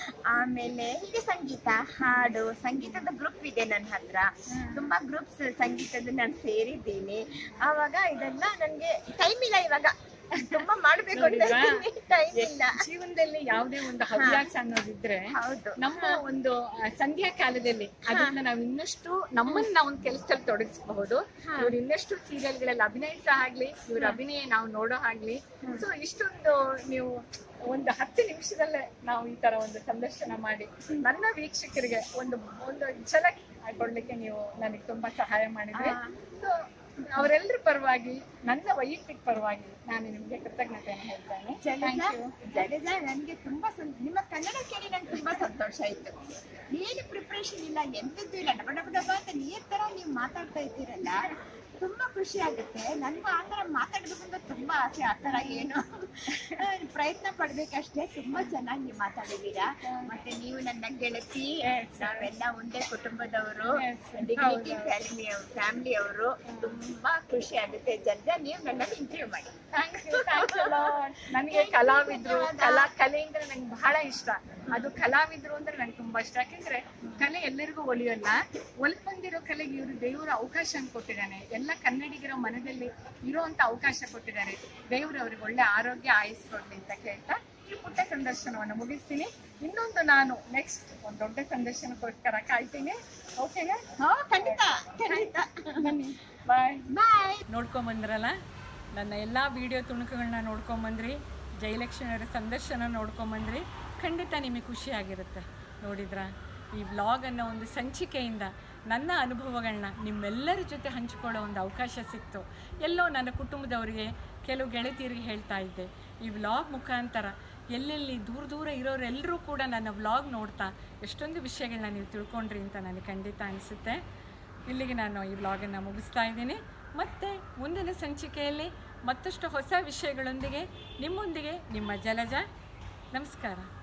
ಆಮೇಲೆ ಹೀಗೆ ಸಂಗೀತ ಹಾಡು ಸಂಗೀತದ ಗ್ರೂಪ್ ಇದೆ ನನ್ನ ಹತ್ರ ತುಂಬಾ ಗ್ರೂಪ್ಸ್ ಸಂಗೀತದ ನಾನು ಸೇರಿದ್ದೀನಿ ಆವಾಗ ಇದೆಲ್ಲ ನನ್ಗೆ ಟೈಮ್ ಇಲ್ಲ ಇವಾಗ ತುಂಬಾ ಮಾಡ್ಬೇಕು ಅಂತ ಟೈಮ್ ಇಲ್ಲ ಜೀವನದಲ್ಲಿ ಯಾವುದೇ ಒಂದು ಹವ್ಯಾಸ ಅನ್ನೋದಿದ್ರೆ ಹೌದು ನಮ್ಮ ಒಂದು ಆ, ಸಂಧ್ಯಾ ಕಾಲದಲ್ಲಿ ಅದನ್ನ ನಾವು ಇನ್ನಷ್ಟು ನಮ್ಮನ್ನ ನಾವು ಒಂದು ಕೆಲಸದಲ್ಲಿ ತೊಡಗಿಸಬಹುದು ಇವ್ರು ಇನ್ನಷ್ಟು ಸೀರಿಯಲ್ಗಳಲ್ಲಿ ಅಭಿನಯಿಸ ಆಗ್ಲಿ ಇವ್ರ ಅಭಿನಯ ನಾವು ನೋಡೋ ಆಗ್ಲಿ ಸೊ ಇಷ್ಟೊಂದು ನೀವು ಒಂದು ಹತ್ತು ನಿಮಿಷದಲ್ಲೇ ನಾವು ಈ ತರ ಒಂದು ಸಂದರ್ಶನ ಮಾಡಿ ನನ್ನ ವೀಕ್ಷಕರಿಗೆ ಒಂದು ಒಂದು ಛಲಕ್ ಕೊಡ್ಲಿಕ್ಕೆ ನೀವು ನನಗೆ ತುಂಬಾ ಸಹಾಯ ಮಾಡಿದ್ರಿ ಸೊ ಅವರೆಲ್ಲರ ಪರವಾಗಿ ನನ್ನ ವೈಯಕ್ತಿಕ ಪರವಾಗಿ ನಾನು ನಿಮ್ಗೆ ಕೃತಜ್ಞತೆಯನ್ನು ಹೇಳ್ತೇನೆ ಥ್ಯಾಂಕ್ ಜಡೇಜಾ ಯು ಜಡೇಜಾ ನನಗೆ ತುಂಬಾ ಸಂ- ನಿಮ್ಮ ಕನ್ನಡ ಕೇಳಿ ನಂಗೆ ತುಂಬಾ ಸಂತೋಷ ಆಯ್ತು ಏನು ಪ್ರಿಪ್ರೇಷನ್ ಇಲ್ಲ ಎಂತದ್ದು ಇಲ್ಲ ಡಬ ಡಬ ಡಬ ಅಂತ ನೀರ್ ತರ ನೀವು ಮಾತಾಡ್ತಾ ಇದ್ದೀರಲ್ಲ ತುಂಬಾ ಖುಷಿ ಆಗುತ್ತೆ ನನ್ಗೂ ಆ ತರ ಮಾತಾಡ್ಬೇಕು ಅಂತ ತುಂಬಾ ಆಸೆ ಆ ತರ ಏನು ಆ, ಪ್ರಯತ್ನ ಪಡ್ಬೇಕಷ್ಟೇ ತುಂಬಾ ಚೆನ್ನಾಗಿ ನೀವು ಮಾತಾಡಿದೀರಾ ಮತ್ತೆ ನೀವು ನನ್ನ ಗೆಳತಿ ನಾವೆಲ್ಲ ಒಂದೇ ಕುಟುಂಬದವರು Yes, ಡಿಗ್ನಿಟಿ ಹೌದು. ಫ್ಯಾಮಿಲಿ ಫ್ಯಾಮಿಲಿ ಅವರು ತುಂಬಾ ಖುಷಿ ಆಗುತ್ತೆ ಜಲ್ದ ನೀವು ನನ್ನನ್ನು ಇಂಟರ್ವ್ಯೂ ಮಾಡಿ ಥ್ಯಾಂಕ್ ಯು ಥ್ಯಾಂಕ್ ಯು ನನಗೆ ಕಲಾವಿದ್ರು ಕಲಾ ಕಲೆ ಅಂದ್ರೆ ನಂಗೆ ಬಹಳ ಇಷ್ಟ ಅದು ಕಲಾವಿದ್ರು ಅಂದ್ರೆ ನಂಗೆ ತುಂಬಾ ಇಷ್ಟ ಯಾಕಂದ್ರೆ ಕಲೆ ಎಲ್ಲರಿಗೂ ಒಲಿಯಲ್ಲ ಒಲ್ ಬಂದಿರೋ ಕಲೆಗೆ ಇವರು ದೇವರು ಅವಕಾಶ ಕೊಟ್ಟಿದ್ದಾನೆ ಎಲ್ಲ ಕನ್ನಡಿಗರ ಮನದಲ್ಲಿ ಇರುವಂತ ಅವಕಾಶ ಕೊಟ್ಟಿದ್ದಾರೆ ದೇವರು ಅವ್ರಿಗೆ ಒಳ್ಳೆ ಆರೋಗ್ಯ ಆಯುಸ್ ಕೊಡ್ಲಿ ಅಂತ ಕೇಳ್ತಾ ಈ ಪುಟ್ಟ ಸಂದರ್ಶನವನ್ನು ಮುಗಿಸ್ತೀನಿ ಇನ್ನೊಂದು ನಾನು ನೆಕ್ಸ್ಟ್ ಒಂದು ದೊಡ್ಡ ಸಂದರ್ಶನಕ್ಕೋಸ್ಕರ ಕಾಯ್ತೀನಿ ಓಕೆನಾ ಹಾ ಖಂಡಿತ ಖಂಡಿತ ಬನ್ನಿ ಬಾಯ್ ಬಾಯ್ ನೋಡ್ಕೊಂಬಂದ್ರಲ್ಲ ನನ್ನ ಎಲ್ಲ ವಿಡಿಯೋ ತುಣುಕುಗಳನ್ನ ನೋಡ್ಕೊಂಬಂದ್ರಿ ಜಯಲಕ್ಷ್ಮಿ ಅವರ ಸಂದರ್ಶನ ನೋಡ್ಕೊಂಬಂದ್ರಿ ಖಂಡಿತ ನಿಮಗೆ ಖುಷಿಯಾಗಿರುತ್ತೆ ನೋಡಿದ್ರಾ ಈ ವ್ಲಾಗ್ ಅನ್ನೋ ಒಂದು ಸಂಚಿಕೆಯಿಂದ ನನ್ನ ಅನುಭವಗಳನ್ನ ನಿಮ್ಮೆಲ್ಲರ ಜೊತೆ ಹಂಚಿಕೊಳ್ಳೋ ಒಂದು ಅವಕಾಶ ಸಿಕ್ತು ಎಲ್ಲೋ ನನ್ನ ಕುಟುಂಬದವರಿಗೆ ಕೆಲವು ಗೆಳತಿಯರಿಗೆ ಹೇಳ್ತಾ ಇದ್ದೆ ಈ ವ್ಲಾಗ್ ಮುಖಾಂತರ ಎಲ್ಲೆಲ್ಲಿ ದೂರ ದೂರ ಇರೋರೆಲ್ಲರೂ ಕೂಡ ನನ್ನ ವ್ಲಾಗ್ ನೋಡ್ತಾ ಎಷ್ಟೊಂದು ವಿಷಯಗಳನ್ನ ನೀವು ತಿಳ್ಕೊಂಡ್ರಿ ಅಂತ ನನಗೆ ಖಂಡಿತ ಅನಿಸುತ್ತೆ ಇಲ್ಲಿಗೆ ನಾನು ಈ ವ್ಲಾಗನ್ನು ಮುಗಿಸ್ತಾ ಇದ್ದೀನಿ ಮತ್ತೆ ಮುಂದಿನ ಸಂಚಿಕೆಯಲ್ಲಿ ಮತ್ತಷ್ಟು ಹೊಸ ವಿಷಯಗಳೊಂದಿಗೆ ನಿಮ್ಮೊಂದಿಗೆ ನಿಮ್ಮ ಜಲಜ ನಮಸ್ಕಾರ